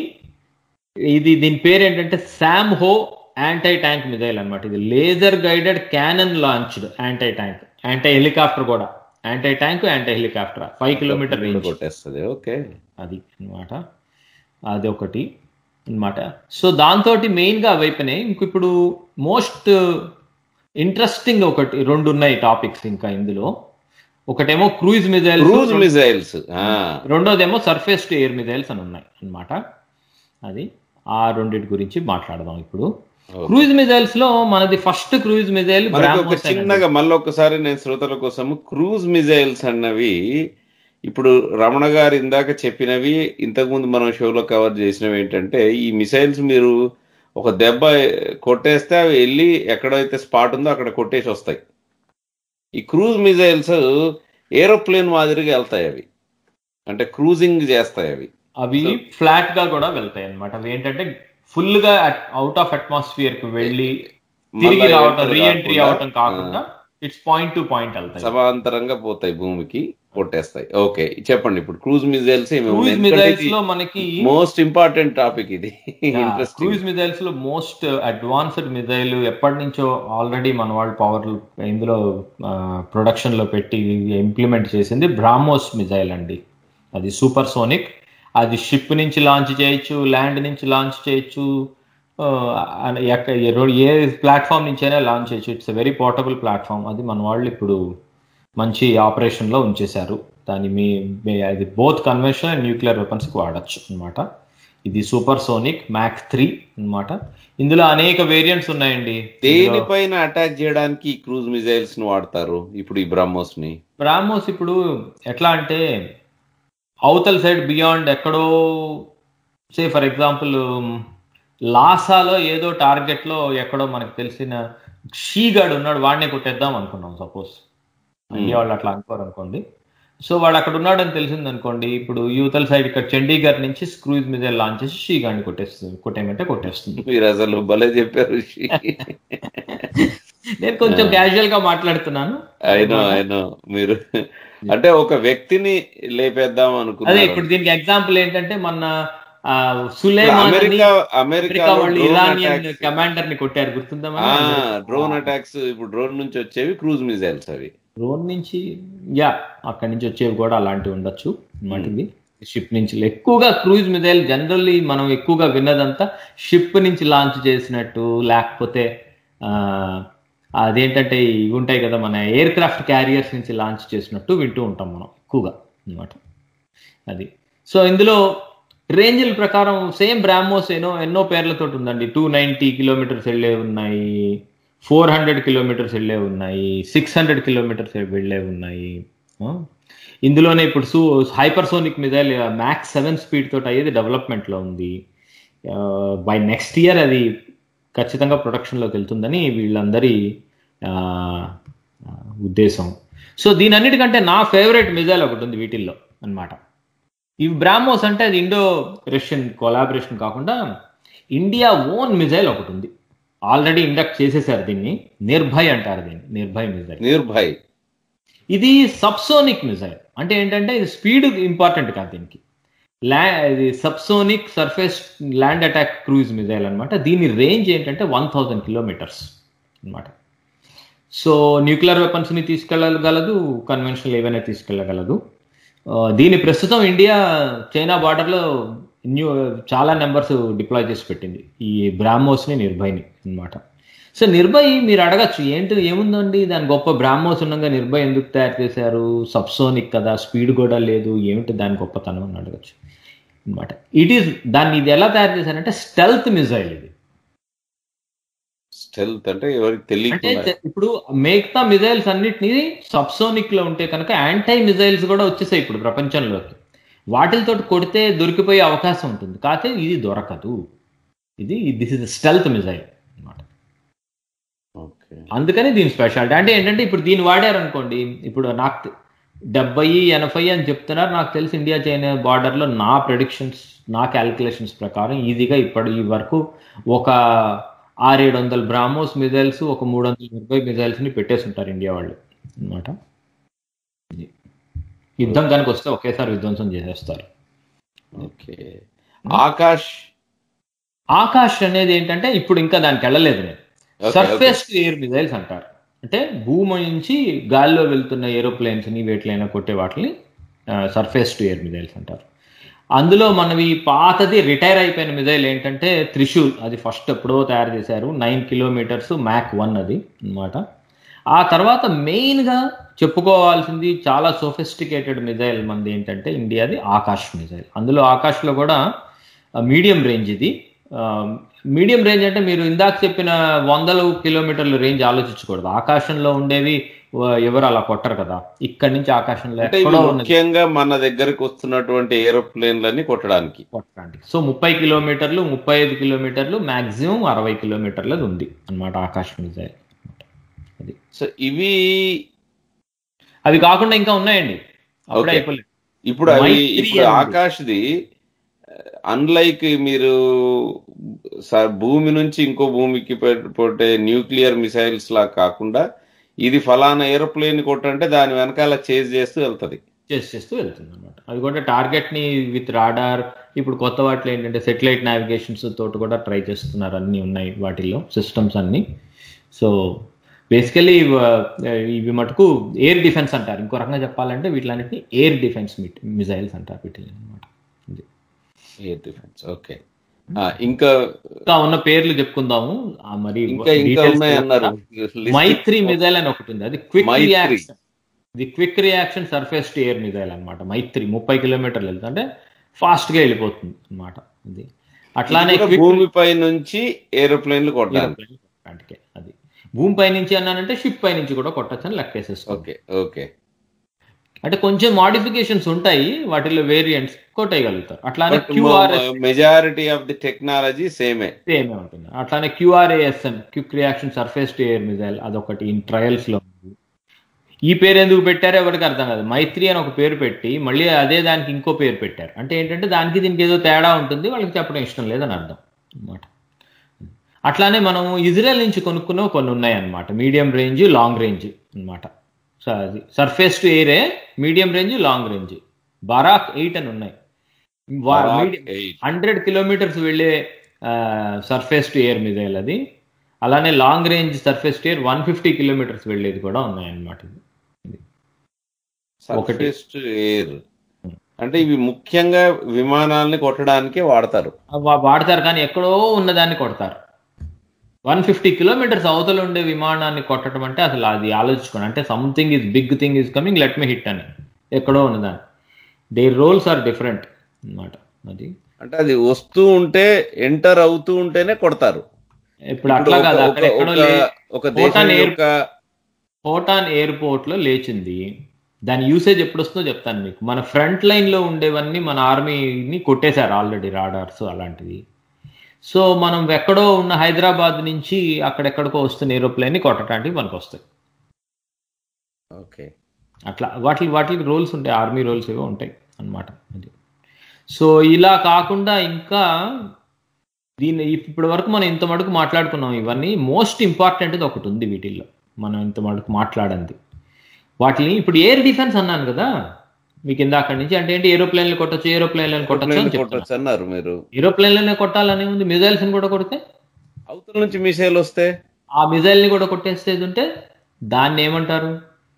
ఇది దీని పేరు ఏంటంటే శామ్ హో యాంటీ ట్యాంక్ మిజైల్ అన్నమాట ఇది laser guided cannon launched anti tank anti helicopter కూడా anti tank anti helicopter five kilometre range కొట్టేస్తుంది ఓకే అది అన్నమాట అది ఒకటి అన్నమాట సో దాంతో మెయిన్గా అవైపోయినాయి ఇంక ఇప్పుడు మోస్ట్ ఇంట్రెస్టింగ్ ఒకటి రెండు ఉన్నాయి టాపిక్స్ ఇంకా ఇందులో ఒకటేమో క్రూయిజ్ మిజైల్ క్రూజ్ మిజైల్స్ రెండోదేమో సర్ఫేస్ టు ఎయిర్ మిజైల్స్ అని ఉన్నాయి అన్నమాట అది ఆ రెండింటి గురించి మాట్లాడదాం ఇప్పుడు క్రూయిజ్ మిజైల్స్ లో మనది ఫస్ట్ క్రూయిజ్ మిజైల్ మనకి ఒక చిన్నగా మళ్ళీ ఒకసారి నేను శ్రోతల కోసం క్రూజ్ మిజైల్స్ అన్నవి ఇప్పుడు రమణ గారు ఇందాక చెప్పినవి ఇంతకుముందు మనం షోలో కవర్ చేసినవి ఏంటంటే ఈ మిసైల్స్ మీరు ఒక దెబ్బ కొట్టేస్తే అవి వెళ్ళి ఎక్కడైతే స్పాట్ ఉందో అక్కడ కొట్టేసి వస్తాయి ఈ క్రూజ్ మిజైల్స్ ఏరోప్లేన్ మాదిరిగా వెళ్తాయి అవి అంటే క్రూజింగ్ చేస్తాయి అవి అవి ఫ్లాట్ గా కూడా వెళ్తాయి అన్నమాట అవి ఏంటంటే ఫుల్ గా అవుట్ ఆఫ్ అట్మాస్ఫియర్ కి వెళ్ళి తిరిగి మళ్ళా రావటం enter రీఎంట్రీ కాకుండా, అవటం కాకుండా ఇట్స్ పాయింట్ టు పాయింట్ వెళ్తాయి సమాంతరంగా పోతాయి భూమికి కొట్టేస్తాయి ఓకే చెప్పండి ఇప్పుడు క్రూజ్ మిజైల్స్ క్రూయిజ్ మిజైల్స్ లో మనకి మోస్ట్ ఇంపార్టెంట్ టాపిక్ ఇది ఇంట్రెస్టింగ్ క్రూయిజ్ మిజైల్స్ లో మోస్ట్ అడ్వాన్స్డ్ మిజైల్ ఎప్పటి నుంచో ఆల్రెడీ మన వాళ్ళు పవర్ ఇందులో ప్రొడక్షన్ లో పెట్టి ఇంప్లిమెంట్ చేసింది బ్రాహ్మోస్ మిజైల్ అండి అది సూపర్ సోనిక్ అది షిప్ నుంచి లాంచ్ చేయొచ్చు ల్యాండ్ నుంచి లాంచ్ చేయొచ్చు ఆ, అన- ఎక్క- ఏ రో- ఏ ప్లాట్ఫామ్ నుంచైనా లాంచ్ చేయొచ్చు ఇట్స్ వెరీ పోర్టబుల్ ప్లాట్ఫామ్ అది మన వాళ్ళు ఇప్పుడు మంచి ఆపరేషన్లో ఉంచేశారు దాన్ని మీ మీ- అది బోత్ కన్వెన్షన్ అండ్ న్యూక్లియర్ వెపన్స్కి వాడచ్చు అన్నమాట ఇది సూపర్ సోనిక్ మ్యాక్ త్రీ అన్నమాట ఇందులో అనేక వేరియంట్స్ ఉన్నాయండి దేనిపైన అటాక్ చేయడానికి ఈ క్రూజ్ మిజైల్స్ ని వాడతారు ఇప్పుడు ఈ బ్రహ్మోస్ ని బ్రాహ్మోస్ ఇప్పుడు ఎట్లా అంటే అవతల సైడ్ బియాండ్ ఎక్కడో సే ఫర్ ఎగ్జాంపుల్ లాసాలో ఏదో టార్గెట్ లో ఎక్కడో మనకు తెలిసిన షీగాడు ఉన్నాడు వాడినే కొట్టేద్దాం అనుకున్నాం సపోజ్ ఇండియా వాళ్ళు అట్లా అనుకోరు అనుకోండి సో వాడు అక్కడ ఉన్నాడని తెలిసింది అనుకోండి ఇప్పుడు యూతల్ సైడ్ ఇక్కడ చండీగఢ్ నుంచి స్క్రూజ్ మీద లాంచ్ చేసి శ్రీగాన్ని కొట్టేస్తుంది కొట్టేయమంటే కొట్టేస్తుంది మీరు అసలు భలే చెప్పారు నేను కొంచెం క్యాజువల్ గా మాట్లాడుతున్నాను అయినో అయినో మీరు అంటే ఒక వ్యక్తిని లేపేద్దాం అదే అనుకున్నారు ఇప్పుడు దీనికి ఎగ్జాంపుల్ ఏంటంటే మన ఆ, సులేమాన్ అని అమెరికా అమెరికా అమెరికా వాళ్ళు ఇరానియన్ కమాండర్ ని కొట్టారు గుర్తుందా మనకి? డ్రోన్ అటాక్స్ ఇప్పుడు డ్రోన్ నుంచి వచ్చేవి క్రూజ్ మిజైల్స్ అవి డ్రోన్ నుంచి యా అక్కడి నుంచి వచ్చేవి కూడా అలాంటివి ఉండొచ్చు వాటికి షిప్ నుంచి ఎక్కువగా క్రూజ్ మిజైల్ జనరల్లీ మనం ఎక్కువగా విన్నదంతా షిప్ నుంచి లాంచ్ చేసినట్టు లేకపోతే ఆ, అదేంటంటే ఇవి ఉంటాయి కదా మన ఎయిర్ క్రాఫ్ట్ క్యారియర్స్ నుంచి లాంచ్ చేసినట్టు వింటూ ఉంటాం మనం ఎక్కువగా అన్నమాట అది సో ఇందులో రేంజ్ల ప్రకారం సేమ్ బ్రాహ్మోస్ ఏనో ఎన్నో పేర్లతో ఉందండి టూ నైంటీ కిలోమీటర్స్ వెళ్ళే ఉన్నాయి ఫోర్ హండ్రెడ్ కిలోమీటర్స్ వెళ్ళే ఉన్నాయి సిక్స్ హండ్రెడ్ కిలోమీటర్స్ వెళ్ళే ఉన్నాయి ఆ? ఇందులోనే ఇప్పుడు సూ hypersonic missile Mach seven speed తోటి అయ్యేది డెవలప్మెంట్లో ఉంది బై నెక్స్ట్ ఇయర్ అది ఖచ్చితంగా ప్రొడక్షన్లోకి వెళ్తుందని వీళ్ళందరి ఆ, ఆ, ఉద్దేశం సో దీని అన్నిటికంటే నా ఫేవరెట్ మిజైల్ ఒకటి ఉంది వీటిల్లో అన్నమాట ఇవి బ్రాహ్మోస్ అంటే అది ఇండో రష్యన్ కొలాబరేషన్ కాకుండా ఇండియా ఓన్ మిజైల్ ఒకటి ఉంది ఆల్రెడీ ఇండక్ట్ చేసేసారు దీన్ని నిర్భయ్ అంటారు దీన్ని నిర్భయ్ మిజైల్ నిర్భయ్ ఇది సబ్సోనిక్ మిజైల్ అంటే ఏంటంటే ఇది స్పీడ్ ఇంపార్టెంట్ కాదు దీనికి ల్యా ఇది subsonic surface land attack cruise missile అన్నమాట దీని రేంజ్ ఏంటంటే వన్ థౌజండ్ కిలోమీటర్స్ అన్నమాట సో న్యూక్లియర్ వెపన్స్ని తీసుకెళ్ళగలదు కన్వెన్షనల్ ఏవైనా తీసుకెళ్ళగలదు ఆ, దీని ప్రస్తుతం ఇండియా చైనా బార్డర్లో న్యూ చాలా నెంబర్స్ డిప్లాయ్ చేసి పెట్టింది ఈ బ్రాహ్మోస్ని నిర్భయ్ని అన్నమాట సో నిర్భయ్ మీరు అడగచ్చు ఏంటి ఏముందండి దాని గొప్ప బ్రాహ్మోస్ ఉండగా నిర్భయ్ ఎందుకు తయారు చేశారు సబ్సోనిక్ కదా స్పీడ్ కూడా లేదు ఏమిటి దాని గొప్పతనం అని అడగచ్చు అనమాట ఇట్ ఈస్ దాన్ని ఇది ఎలా తయారు చేశారంటే స్టెల్త్ మిజైల్ ఇది స్టెల్త్ అంటే ఎవరికి అంటే తెలియకుండా చె- ఇప్పుడు మిగతా మిజైల్స్ అన్నిటిని సబ్సోనిక్ లో ఉంటే కనుక యాంటై మిజైల్స్ కూడా వచ్చేసాయి ఇప్పుడు ప్రపంచంలోకి వాటితో కొడితే దొరికిపోయే అవకాశం ఉంటుంది కాకపోతే ఇది దొరకదు ఇది దిస్ ఇస్ స్టెల్త్ మిజైల్ అన్నమాట ఓకే అందుకని దీని స్పెషాలిటీ అంటే ఏంటంటే ఇప్పుడు దీన్ని వాడారు అనుకోండి ఇప్పుడు నాకు తె- డెబ్బై ఎనభై అని చెప్తున్నారు నాకు తెలిసి ఇండియా చైనా బార్డర్లో నా ప్రెడిక్షన్స్ నా క్యాలిక్యులేషన్స్ ప్రకారం ఈజీగా ఇప్పుడు ఈ వరకు ఒక ఆరేడు వందల బ్రాహ్మోస్ మిజైల్స్ ఒక మూడు వందల ముప్పై మిజైల్స్ని పెట్టేసి ఉంటారు ఇండియా వాళ్ళు అనమాట యుద్ధం కనుక వస్తే ఒకేసారి విధ్వంసం చేసేస్తారు ఓకే ఆకాష్ ఆకాష్ అనేది ఏంటంటే ఇప్పుడు ఇంకా దానికి వెళ్ళలేదు నేను Okay, surface to air missiles అంటారు అంటే భూమి నుంచి గాల్లో వెళ్తున్న ఏరోప్లేన్స్ ని వేట్లైనా కొట్టే వాటిని సర్ఫేస్ టు ఎయిర్ మిజైల్స్ అంటారు అందులో మనవి పాతది రిటైర్ అయిపోయిన మిజైల్ ఏంటంటే త్రిశూల్ అది ఫస్ట్ ఎప్పుడో తయారు చేశారు నైన్ కిలోమీటర్స్ మ్యాక్ వన్ అది అన్నమాట ఆ తర్వాత మెయిన్గా చెప్పుకోవాల్సింది చాలా సోఫిస్టికేటెడ్ మిజైల్ మంది ఏంటంటే ఇండియాది ఆకాష్ మిజైల్ అందులో ఆకాష్లో కూడా మీడియం రేంజ్ ఇది మీడియం రేంజ్ అంటే మీరు ఇందాక చెప్పిన వందల కిలోమీటర్ల రేంజ్ ఆలోచించకూడదు ఆకాశంలో ఉండేవి ఆ, ఎవరు అలా కొట్టరు కదా ఇక్కడి నుంచి ఆకాశంలో అంటే ఇవి ఎక్కడో ఉన్నది ముఖ్యంగా మన దగ్గరకు వస్తున్నటువంటి ఏరోప్లేన్లని కొట్టడానికి కొట్టడానికి సో ముప్పై కిలోమీటర్లు ముప్పై ఐదు కిలోమీటర్లు మాక్సిమం అరవై కిలోమీటర్లది ఉంది అన్నమాట ఆకాశ్ మిజైల్ అది సో ఇవి అవి కాకుండా ఇంకా ఉన్నాయండి అప్పుడే Okay. అయిపోలేదు ఇప్పుడు అవి మైత్రి ఇప్పుడు అని ఉంది. ఆకాష్ది అన్లైక్ మీరు స- భూమి నుంచి ఇంకో భూమికి పె- పెట్టే న్యూక్లియర్ మిసైల్స్ లా కాకుండా ఇది ఫలానా ఏరోప్లేన్ కొట్టంటే దాని వెనకాల చేజ్ చేస్తూ వెళ్తది చేసి చేస్తూ వెళ్తుంది అనమాట అది కూడా టార్గెట్ ని విత్ రాడార్ ఇప్పుడు కొత్త వాటిలో ఏంటంటే సెటిలైట్ నావిగేషన్స్ తోటి కూడా ట్రై చేస్తున్నారు అన్ని ఉన్నాయి వాటిల్లో సిస్టమ్స్ అన్ని సో బేసికలీ ఇవి మటుకు ఎయిర్ డిఫెన్స్ అంటారు ఇంకో రకంగా చెప్పాలంటే వీటిలన్నిటిని ఎయిర్ డిఫెన్స్ మిజైల్స్ అంటారు వీటిని అనమాట ఎయిర్ డిఫెన్స్ ఓకే ఇంకా ఇంకా ఉన్న పేర్లు చెప్పుకుందాము ఆ మరి ఇంకా ఇంకా details ఉన్నాయి అన్నారు List- మైత్రి మిజైల్ అని ఒకటి ఉంది అది క్విక్ మైత్రి. రియాక్షన్ ఇది quick reaction surface to air missile అన్నమాట మైత్రి ముప్పై కిలోమీటర్లు వెళ్తుంది అంటే ఫాస్ట్ గా వెళ్ళిపోతుంది అన్నమాట అది అట్లానే ఇది కూడా quick భూమిపై నుంచి ఏరోప్లేన్లు కొట్టడానికి aeroplane కొట్టడానికే అది భూమి పై నుంచి అన్నానంటే షిప్ పై నుంచి కూడా కొట్టచ్చు అని లెక్కేసేసుకో ఓకే ఓకే అంటే కొంచెం మాడిఫికేషన్స్ ఉంటాయి వాటిలో వేరియంట్స్ కొట్టేయగలుగుతారు అట్లానే QRS majority of the technology సేమే సేమే ఉంటుంది అట్లానే QRSAM quick reaction surface to air missile అదొకటి ఇన్ ట్రయల్స్ లో ఉంది ఈ పేరు ఎందుకు పెట్టారో ఎవరికి అర్థం కాదు మైత్రి అని ఒక పేరు పెట్టి మళ్ళీ అదే దానికి ఇంకో పేరు పెట్టారు అంటే ఏంటంటే దానికి దీనికి ఏదో తేడా ఉంటుంది వాళ్ళకి చెప్పడం ఇష్టం లేదని అర్థం అన్నమాట అట్లానే మనం ఇజ్రాయెల్ నుంచి కొనుక్కున్న కొన్ని ఉన్నాయి అన్నమాట మీడియం రేంజ్ లాంగ్ రేంజ్ అన్నమాట సో అది సర్ఫేస్ టు ఎయిరే medium range long range Barak eight అని ఉన్నాయి Barak eight. హండ్రెడ్ కిలోమీటర్స్ వెళ్ళే సర్ఫేస్ టు ఎయిర్ మిజైల్ అది అలానే long range surface to air one fifty kilometres వెళ్ళేది కూడా ఉన్నాయన్నమాట ఒకటి. సర్ఫేస్ టు ఎయిర్ అంటే ఇవి ముఖ్యంగా విమానాల్ని కొట్టడానికే వాడతారు వా- వాడతారు కానీ ఎక్కడో ఉన్నదాన్ని కొడతారు వన్ ఫిఫ్టీ కిలోమీటర్స్ అవతల ఉండే విమానాన్ని కొట్టడం అంటే అసలు అది ఆలోచించుకోండి అంటే something is big thing is coming let me hit అని ఎక్కడో ఉన్నదాన్ని దే రోల్స్ ఆర్ డిఫరెంట్ అన్నమాట అది అంటే అది వస్తూ ఉంటే ఎంటర్ అవుతూ ఉంటేనే కొడతారు ఇప్పుడు అట్లా ఇప్పుడు కాదు ఒక- అక్కడ ఒక- ఎక్కడో ఒక- లే- ఒక దేశం Hotan air- యొక్క హోటాన్ ఎయిర్పోర్ట్ లో లేచింది దాని యూసేజ్ ఎప్పుడు వస్తుందో చెప్తాను మీకు మన ఫ్రంట్ లైన్ లో ఉండేవన్నీ మన ఆర్మీని కొట్టేశారు ఆల్రెడీ రాడార్స్ అలాంటివి సో మనం ఎక్కడో ఉన్న హైదరాబాద్ నుంచి అక్కడెక్కడికో వస్తున్న ఏరోప్లేన్ ని కొట్టడానికి మనకు వస్తాయి ఓకే అట్లా వాటి వాటికి రోల్స్ ఉంటాయి ఆర్మీ రోల్స్ ఏవో ఉంటాయి అన్నమాట అది సో ఇలా కాకుండా ఇంకా దీన్ని ఇప్పటి వరకు మనం ఇంత మటుకు మాట్లాడుకున్నాం ఇవన్నీ మోస్ట్ ఇంపార్టెంట్ ఒకటి ఉంది వీటిల్లో మనం ఇంత మటుకు మాట్లాడంది వాటిని ఇప్పుడు ఎయిర్ డిఫెన్స్ అన్నాను కదా మీకు ఇందాక నుంచి అంటే ఏంటి ఏరోప్లేన్లు కొట్టచ్చు ఏరోప్లేన్లను కొట్టచ్చు అని చెప్తున్నా కొట్టచ్చు అన్నారు మీరు ఏరోప్లేన్లనే కొట్టాలనే ఉంది మిజైల్స్ ని కూడా కొడితే అవతల నుంచి మిసైల్ వస్తే ఆ మిజైల్ ని కూడా కొట్టేసేది ఉంటే దాన్ని ఏమంటారు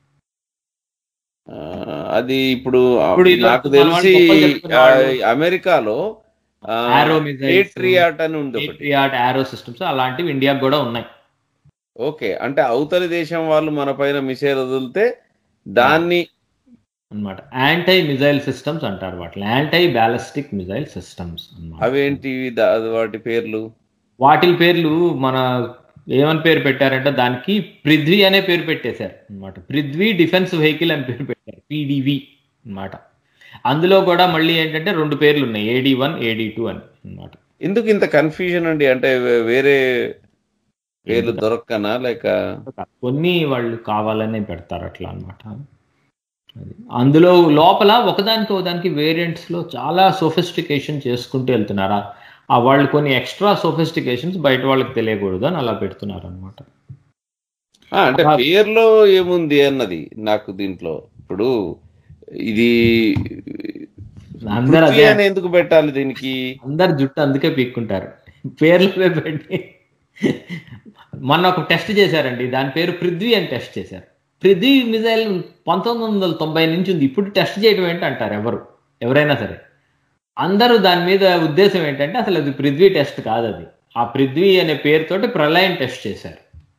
ఆ, అది ఇప్పుడు ఇప్పుడు ఇది నాకు మన వాళ్ళు తెలిసి గొప్పలు చెప్పుకునేవాళ్ళు. ఆ, అమెరికాలో Arrow missiles. పేట్రియాట్ అని ఉంది ఒకటి పేట్రియాట్ ఆరో సిస్టమ్స్ అలాంటివి ఇండియాకి కూడా ఉన్నాయి ఓకే అంటే అవతలి దేశం వాళ్ళు మన పైన మిసైల్ వదిలితే దాన్ని అన్నమాట యాంటై మిజైల్ సిస్టమ్స్ అంటారు వాటిని యాంటై బ్యాలిస్టిక్ మిజైల్ సిస్టమ్స్ అన్నమాట అవేంటి దా- వాటి పేర్లు వాటి పేర్లు మన ఏమని పేరు పెట్టారంటే దానికి పృథ్వీ అనే పేరు పెట్టేశారు అన్నమాట పృథ్వీ డిఫెన్స్ వెహికల్ అని పేరు పెట్టారు పీడివి అన్నమాట అందులో కూడా మళ్ళీ ఏంటంటే రెండు పేర్లు ఉన్నాయి ఏడి వన్ ఏడి టూ అని అన్నమాట ఎందుకు ఇంత కన్ఫ్యూజన్ అండి అంటే వే- వేరే పేర్లు దొరక్కనా లేక కొన్ని వాళ్ళు కావాలనే పెడతారు అట్లా అన్నమాట అది అందులో లోపల ఒకదానికి ఒకదానికి వేరియంట్స్ లో చాలా సోఫిస్టికేషన్ చేసుకుంటూ వెళ్తున్నారు ఆ- ఆ వాళ్ళు కొన్ని ఎక్స్ట్రా సోఫిస్టికేషన్స్ బయట వాళ్ళకి తెలియకూడదు అని అలా పెడుతున్నారు అనమాట ఆ, అంటే పేర్లో ఏముంది అన్నది నాకు దీంట్లో ఇప్పుడు ఇది అందరు పృథ్వీ అదే అని ఎందుకు పెట్టాలి దీనికి అందరు జుట్టు అందుకే పీక్కుంటారు పేర్లు పెట్టి మొన్న ఒక టెస్ట్ చేశారండి దాని పేరు పృథ్వీ అని టెస్ట్ చేశారు పృథ్వీ మిజైల్ పంతొమ్మిది వందల తొంభై నుంచి ఉంది ఇప్పుడు టెస్ట్ చేయడం ఏంటి అంటారు ఎవరు ఎవరైనా సరే అందరూ దాని మీద ఉద్దేశం ఏంటంటే అసలు అది పృథ్వీ టెస్ట్ కాదు అది ఆ పృథ్వీ అనే పేరుతోటి ప్రళయం టెస్ట్ చేశారు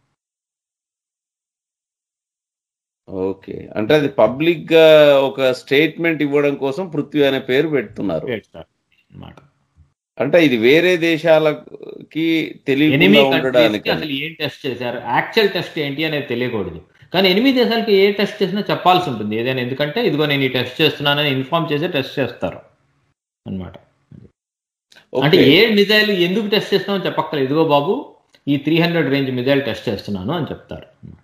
ఓకే అంటే అది పబ్లిక్ గా ఒక స్టేట్మెంట్ ఇవ్వడం కోసం పృథ్వీ అనే పేరు పెడుతున్నారు పెడతారు అన్నమాట అంటే ఇది వేరే దేశాలకి ఎనిమిది తెలియకుండా ఉండడానికి అసలు ఏం టెస్ట్ చేశారు యాక్చువల్ టెస్ట్ ఏంటి అనేది తెలియకూడదు కానీ ఎనిమిది దేశాలకి ఏ టెస్ట్ చేసినా చెప్పాల్సి ఉంటుంది ఏదైనా ఎందుకంటే ఇదిగో నేను ఈ టెస్ట్ చేస్తున్నానని ఇన్ఫార్మ్ చేసి టెస్ట్ చేస్తారు అన్నమాట అంటే ఓకే. ఏ మిజైల్ ఎందుకు టెస్ట్ చేస్తున్నామో చెప్పక్కర్లేదు ఇదిగో బాబు ఈ three hundred range missile test చేస్తున్నాను అని చెప్తారు అన్నమాట.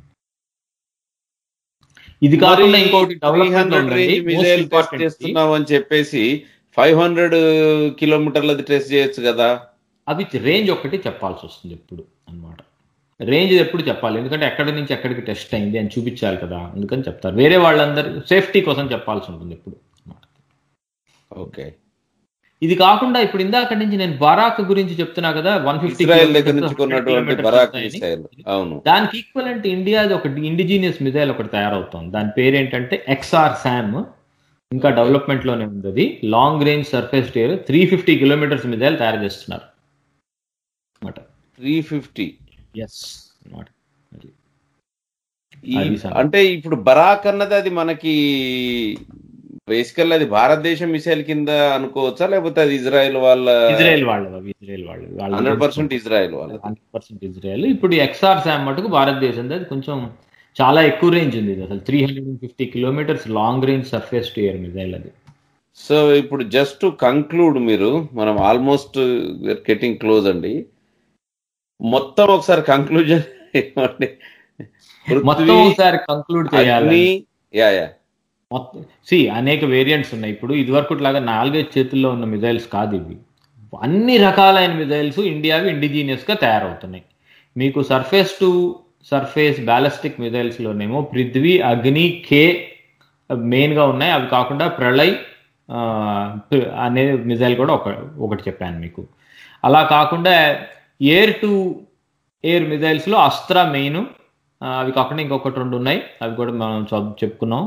ఇది కాకుండా మరి ఇంకోటి డెవలప్మెంట్ 300 range missile test చేస్తున్నాం అని చెప్పేసి ఫైవ్ హండ్రెడ్ కిలోమీటర్లది టెస్ట్ చేయొచ్చు కదా అవి రేంజ్ ఒకటి చెప్పాల్సి వస్తుంది ఎప్పుడు అన్నమాట రేంజ్ ఎప్పుడు చెప్పాలి ఎందుకంటే ఎక్కడి నుంచి ఎక్కడికి టెస్ట్ అయింది అని చూపించాలి కదా అందుకని చెప్తారు వేరే వాళ్ళందరూ సేఫ్టీ కోసం చెప్పాల్సి ఉంటుంది ఎప్పుడు అన్నమాట. ఓకే ఇది కాకుండా ఇప్పుడు ఇందాక నుంచి నేను బరాక్ గురించి చెప్తున్నా కదా వన్ ఫిఫ్టీ ఇజ్రాయెల్ దగ్గర నుంచి కొన్నటువంటి బరాక్ మిసైల్ అవును దానికి ఈక్వలెంట్ ఇండియాది ఒక ఇండిజీనియస్ మిజైల్ ఒకటి తయారవుతుంది దాని పేరు ఏంటంటే ఎక్స్ఆర్ శామ్ ఇంకా డెవలప్మెంట్ లోనే ఉంది అది లాంగ్ రేంజ్ సర్ఫేస్ టేర్ త్రీ ఫిఫ్టీ కిలోమీటర్స్ మిజైల్ తయారు చేస్తున్నారు అన్నమాట త్రీ ఫిఫ్టీ ఎస్ అన్నమాట అది. ఈ అది సంగతి. అంటే ఇప్పుడు బరాక్ అన్నది అది మనకి బేసికల్ అది భారతదేశం మిసైల్ కింద అనుకోవచ్చా లేకపోతే అది ఇజ్రాయెల్ వాళ్ళ ఇజ్రాయెల్ వాళ్ళది అవి ఇజ్రాయెల్ వాళ్ళది హండ్రెడ్ పర్సెంట్ ఇజ్రాయెల్ వాళ్ళ హండ్రెడ్ పర్సెంట్ ఇజ్రాయెల్ ఇప్పుడు ఎక్స్ఆర్ శామ్ మటుకు భారతదేశం అది కొంచెం చాలా ఎక్కువ రేంజ్ ఉంది ఇది అసలు three hundred and fifty kilometres long range surface to air missile అది సో ఇప్పుడు జస్ట్ కంక్లూడ్ మీరు మనం ఆల్మోస్ట్ గెటింగ్ క్లోజ్ అండి మొత్తం ఒకసారి కంక్లూజన్ ఇవ్వండి మొత్తం ఒకసారి కంక్లూడ్ చేయాలి అగ్ని యా యా మొత్తం సి అనేక వేరియంట్స్ ఉన్నాయి ఇప్పుడు ఇదివరకు లాగా నాలుగైదు చేతుల్లో ఉన్న మిజైల్స్ కాదు ఇవి అన్ని రకాలైన మిజైల్స్ ఇండియావి ఇండిజీనియస్ గా తయారవుతున్నాయి మీకు surface to surface ballistic missiles లోనేమో పృథ్వీ అగ్ని కే మెయిన్ గా ఉన్నాయి అవి కాకుండా ప్రళయ్ ఆ, అనే మిజైల్ కూడా ఒక ఒకటి చెప్పాను మీకు అలా కాకుండా ఎయిర్ టు ఎయిర్ మిజైల్స్ లో అస్త్ర మెయిన్ అవి కాకుండా ఇంకొకటి రెండు ఉన్నాయి అవి కూడా మనం చ- చెప్పుకున్నాం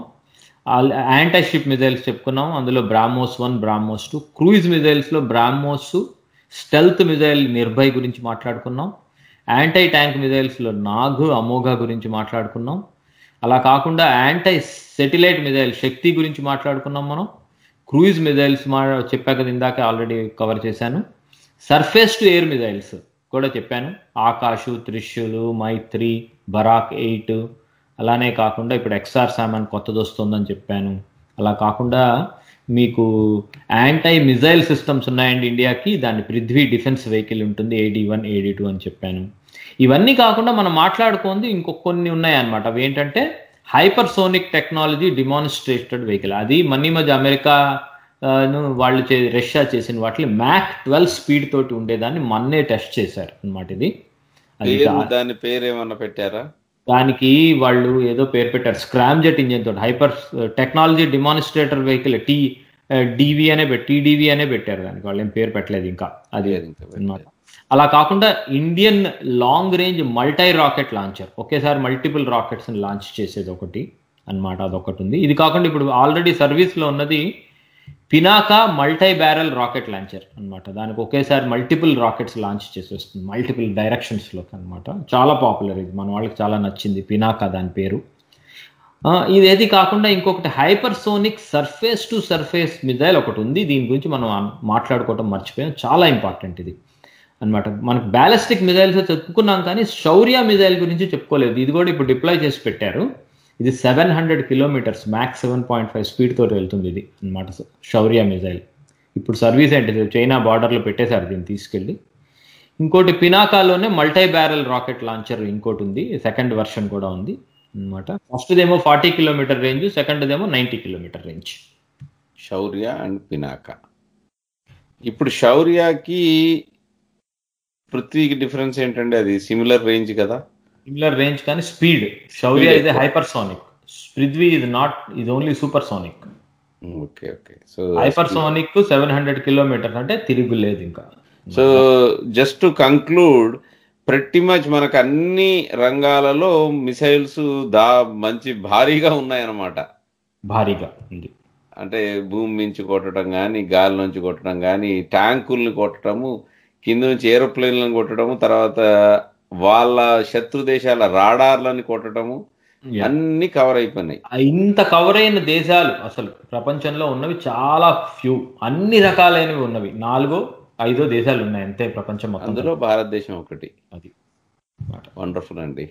యాంటీ షిప్ మిజైల్స్ చెప్పుకున్నాం అందులో BrahMos one BrahMos two cruise missiles లో బ్రాహ్మోస్ స్టెల్త్ మిజైల్ నిర్భయ్ గురించి మాట్లాడుకున్నాం యాంటీ ట్యాంక్ మిజైల్స్ లో నాగ్ అమోఘ గురించి మాట్లాడుకున్నాం అలా కాకుండా యాంటీ సెటిలైట్ మిజైల్ శక్తి గురించి మాట్లాడుకున్నాం మనం క్రూయిజ్ మిజైల్స్ మా చెప్పా కదా ఇందాక ఆల్రెడీ కవర్ చేశాను సర్ఫేస్ టు ఎయిర్ మిజైల్స్ కూడా చెప్పాను ఆకాశు త్రిశూలు మైత్రి బరాక్ ఎయిట్ అలానే కాకుండా ఇప్పుడు ఎక్స్ఆర్ సామాన్ కొత్తది వస్తుందని చెప్పాను అలా కాకుండా మీకు యాంటై మిజైల్ సిస్టమ్స్ ఉన్నాయండి ఇండియాకి దాని పృథ్వీ డిఫెన్స్ వెహికల్ ఉంటుంది ఏడి వన్ ఏడి టూ అని చెప్పాను ఇవన్నీ కాకుండా మనం మాట్లాడుకుంది ఇంకొక కొన్ని ఉన్నాయన్నమాట అవి ఏంటంటే hyper sonic technology demonstrated vehicle అది మనీ మధ్య అమెరికా ఆ, ను వాళ్ళు చే రష్యా చేసిన వాటిని మ్యాక్ ట్వెల్వ్ స్పీడ్ తోటి ఉండేదాన్ని మొన్నే టెస్ట్ చేశారు అన్నమాట ఇది అది పేరు దా- దాని పేరు ఏమన్నా పెట్టారా దానికి వాళ్ళు ఏదో పేరు పెట్టారు స్క్రామ్ జెట్ ఇంజిన్ తోటి hyper technology demonstrator vehicle T DV అనే పెట్టి టీడీవీ అనే పెట్టారు దానికి వాళ్ళు ఏం పేరు పెట్టలేదు ఇంకా అది లేదు ఇంకా పెట్టలేదు. అన్నమాట అలా కాకుండా Indian long range multi rocket launcher ఒకేసారి మల్టిపుల్ రాకెట్స్ లాంచ్ చేసేది ఒకటి అన్నమాట అదొకటి ఉంది ఇది కాకుండా ఇప్పుడు ఆల్రెడీ సర్వీస్ లో ఉన్నది Pinaka multi barrel rocket launcher అన్నమాట దానికి ఒకేసారి మల్టిపుల్ రాకెట్స్ లాంచ్ చేసేస్తుంది మల్టిపుల్ డైరెక్షన్స్ లో అన్నమాట చాలా పాపులర్ ఇది మన వాళ్ళకి చాలా నచ్చింది పినాకా దాని పేరు ఆ, ఇదేది కాకుండా ఇంకొకటి hyper sonic surface to surface missile ఒకటి ఉంది దీని గురించి మనం ఆ- మాట్లాడుకోవటం మర్చిపోయాం చాలా ఇంపార్టెంట్ ఇది అన్నమాట మనకు బ్యాలిస్టిక్ మిజైల్స్ చెప్పుకున్నాం కానీ శౌర్య మిజైల్ గురించి చెప్పుకోలేదు ఇది కూడా ఇప్పుడు డిప్లాయ్ చేసి పెట్టారు ఇది seven hundred kilometres Mach seven point five speed తోటి వెళ్తుంది ఇది అన్నమాట శౌర్య మిజైల్ ఇప్పుడు సర్వీస్ ఏంటి చైనా బార్డర్లో పెట్టేశారు దీన్ని తీసుకెళ్ళి ఇంకోటి పినాకాలోనే మల్టీ బ్యారల్ రాకెట్ లాంచర్ ఇంకోటి ఉంది సెకండ్ వర్షన్ కూడా ఉంది అన్నమాట ఫస్ట్ దేమో ఫార్టీ కిలోమీటర్ రేంజ్ సెకండ్ దేమో ninety kilometre range Shaurya and Pinaka ఇప్పుడు శౌర్యకి పృథ్వీకి డిఫరెన్స్ ఏంటంటే అది సిమిలర్ రేంజ్ కదా సిమిలర్ రేంజ్ కానీ స్పీడ్ శౌర్య ఇది హైపర్ సోనిక్ పృథ్వీ ఇది నాట్ ఇది only super sonic okay okay so hyper sonic seven hundred kilometres అంటే తిరుగులేదు ఇంకా సో జస్ట్ టు కంక్లూడ్ ప్రతి మచ్ మనకు అన్ని రంగాలలో మిసైల్స్ దా మంచి భారీగా ఉన్నాయన్నమాట భారీగా ఉంది అంటే భూమి నుంచి కొట్టడం కానీ గాలి నుంచి కొట్టడం కానీ ట్యాంకుల్ని కొట్టడము కింద నుంచి ఏరోప్లేన్లను కొట్టడము తర్వాత వాళ్ళ శత్రు దేశాల రాడార్లని కొట్టడము Yeah. అన్ని కవర్ అయిపోయినాయి ఇంత కవర్ అయిన దేశాలు అసలు ప్రపంచంలో ఉన్నవి చాలా ఫ్యూ అన్ని రకాలైనవి ఉన్నవి నాలుగో ఐదో దేశాలు ఉన్నాయి అంతే ప్రపంచం మొత్తం అందులో భారతదేశం ఒకటి అది వండర్ఫుల్ అండి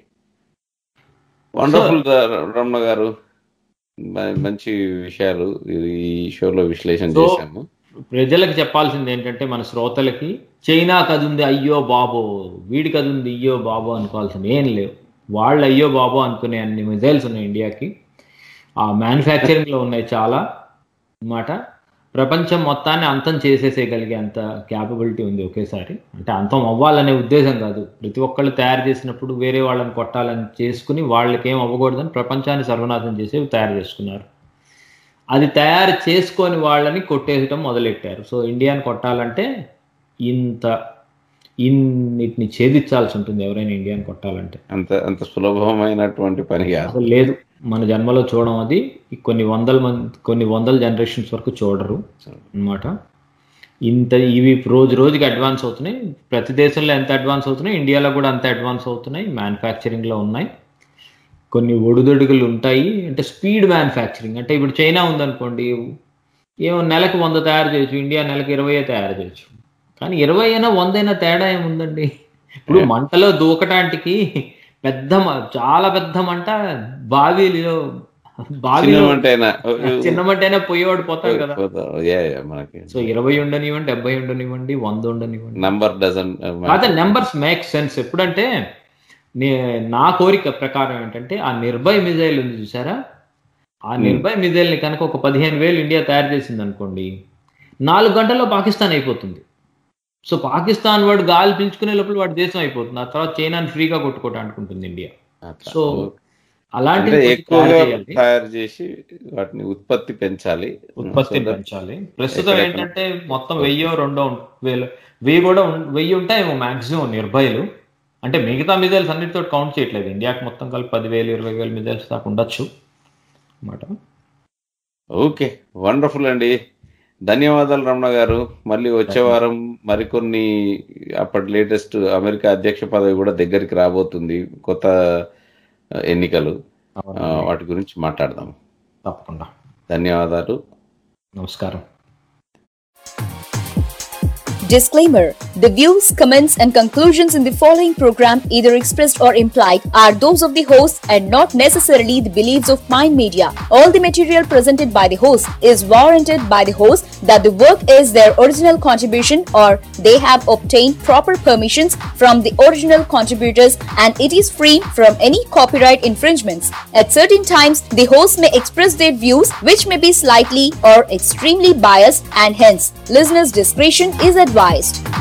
వండర్ఫుల్ రమణ గారు మ- మంచి విషయాలు ఈ షోలో విశ్లేషణ So, చేశాము ప్రజలకు చెప్పాల్సింది ఏంటంటే మన శ్రోతలకి చైనా కదుంది అయ్యో బాబో వీడి కదుంది అయ్యో బాబో అనుకోవాల్సింది ఏం లేవు వాళ్ళు అయ్యో బాబో అనుకునే అన్ని మిజైల్స్ ఉన్నాయి ఇండియాకి ఆ మ్యానుఫ్యాక్చరింగ్ లో ఉన్నాయి చాలా అన్నమాట ప్రపంచం మొత్తాన్ని అంతం చేసేసేయగలిగే అంత క్యాపబిలిటీ ఉంది ఒకేసారి అంటే అంతం అవ్వాలనే ఉద్దేశం కాదు ప్రతి ఒక్కళ్ళు తయారు చేసినప్పుడు వేరే వాళ్ళని కొట్టాలని చేసుకుని వాళ్ళకి ఏం అవ్వకూడదని ప్రపంచాన్ని సర్వనాశనం చేసేవి తయారు చేసుకున్నారు అది తయారు చేసుకొని వాళ్ళని కొట్టేయటం మొదలెట్టారు సో ఇండియాని కొట్టాలంటే ఇంత ఇన్నిటిని ఛేదించాల్సి ఉంటుంది ఎవరైనా ఇండియాని కొట్టాలంటే అంత అంత సులభమైనటువంటి పని కాదు అసలు లేదు మన జన్మలో చూడడం అది కొన్ని వందల మంది కొన్ని వందల జనరేషన్స్ వరకు చూడరు అన్నమాట ఇంత ఇవి రోజు రోజుకి అడ్వాన్స్ అవుతున్నాయి ప్రతి దేశంలో ఎంత అడ్వాన్స్ అవుతున్నాయి ఇండియాలో కూడా అంత అడ్వాన్స్ అవుతున్నాయి మ్యానుఫ్యాక్చరింగ్ లో ఉన్నాయి కొన్ని ఒడిదొడుగులు ఉంటాయి అంటే స్పీడ్ మ్యానుఫ్యాక్చరింగ్ అంటే ఇప్పుడు చైనా ఉందనుకోండి ఏమో నెలకు వంద తయారు చేయొచ్చు ఇండియా నెలకు ఇరవై తయారు చేయొచ్చు కానీ ఇరవై అయినా వంద అయినా తేడా ఏముందండి ఇప్పుడు మంటలో దూకటానికి పెద్ద మ- చాలా పెద్ద మంట బావిలో బావిలో చిన్నమంటేనా చిన్న మంట అయినా పోయేవాడు పోతాడు కదా Yeah, yeah, మనకి సో ఇరవై ఉండనివ్వండి డెబ్బై ఉండనివ్వండి వంద ఉండనివ్వండి నంబర్ డజన్ కాదు నెంబర్స్ మేక్ సెన్స్ ఎప్పుడంటే నే నా కోరిక ప్రకారం ఏంటంటే ఆ నిర్భయ్ మిజైల్ ఉంది చూసారా ఆ నిర్భయ్ మిజైల్ని కనుక ఒక పదిహేను వేలు ఇండియా తయారు చేసింది అనుకోండి నాలుగు గంటల్లో పాకిస్తాన్ అయిపోతుంది సో పాకిస్తాన్ వాడు గాలి పీల్చుకునే లోపల వాడి దేశం అయిపోతుంది ఆ తర్వాత చైనాని ఫ్రీగా కొట్టుకోవటం అనుకుంటుంది ఇండియా అట్లా. So okay. అలాంటి అంటే ఎక్కువగా తయారు చేయాలి. తయారు చేసి వాటిని ఉత్పత్తి పెంచాలి ఉత్పత్తిని So that- పెంచాలి ప్రస్తుతం ఎక్కడెక్కడ- ఏంటంటే మొత్తం వెయ్యో రెండో ఉం- వేలు వెయ్యి కూడా ఉం- వెయ్యి ఉంటాయేమో మాక్సిమం నిర్భయలు అంటే మిగతా మిజైల్స్ అన్నిటితో కౌంట్ చేయట్లేదు ఇండియాకి మొత్తం కలిపి పదివేలు ఇరవై వేలు మిజైల్స్ దాకా ఉండొచ్చు అన్నమాట ఓకే వండర్ఫుల్ అండి ధన్యవాదాలు రమణ గారు మళ్ళీ వచ్చే వారం మరికొన్ని అప్పటి లేటెస్ట్ అమెరికా అధ్యక్ష పదవి కూడా దగ్గరికి రాబోతుంది కొత్త ఆ, ఎన్నికలు ఆ, వాటి గురించి మాట్లాడదాం తప్పకుండా ధన్యవాదాలు నమస్కారం Disclaimer The views, comments, and conclusions in the following program, either expressed or implied, are those of the host and not necessarily the beliefs of Mind Media. All the material presented by the host is warranted by the host that the work is their original contribution or they have obtained proper permissions from the original contributors and it is free from any copyright infringements. At certain times, the host may express their views which may be slightly or extremely biased and hence listeners' discretion is advised.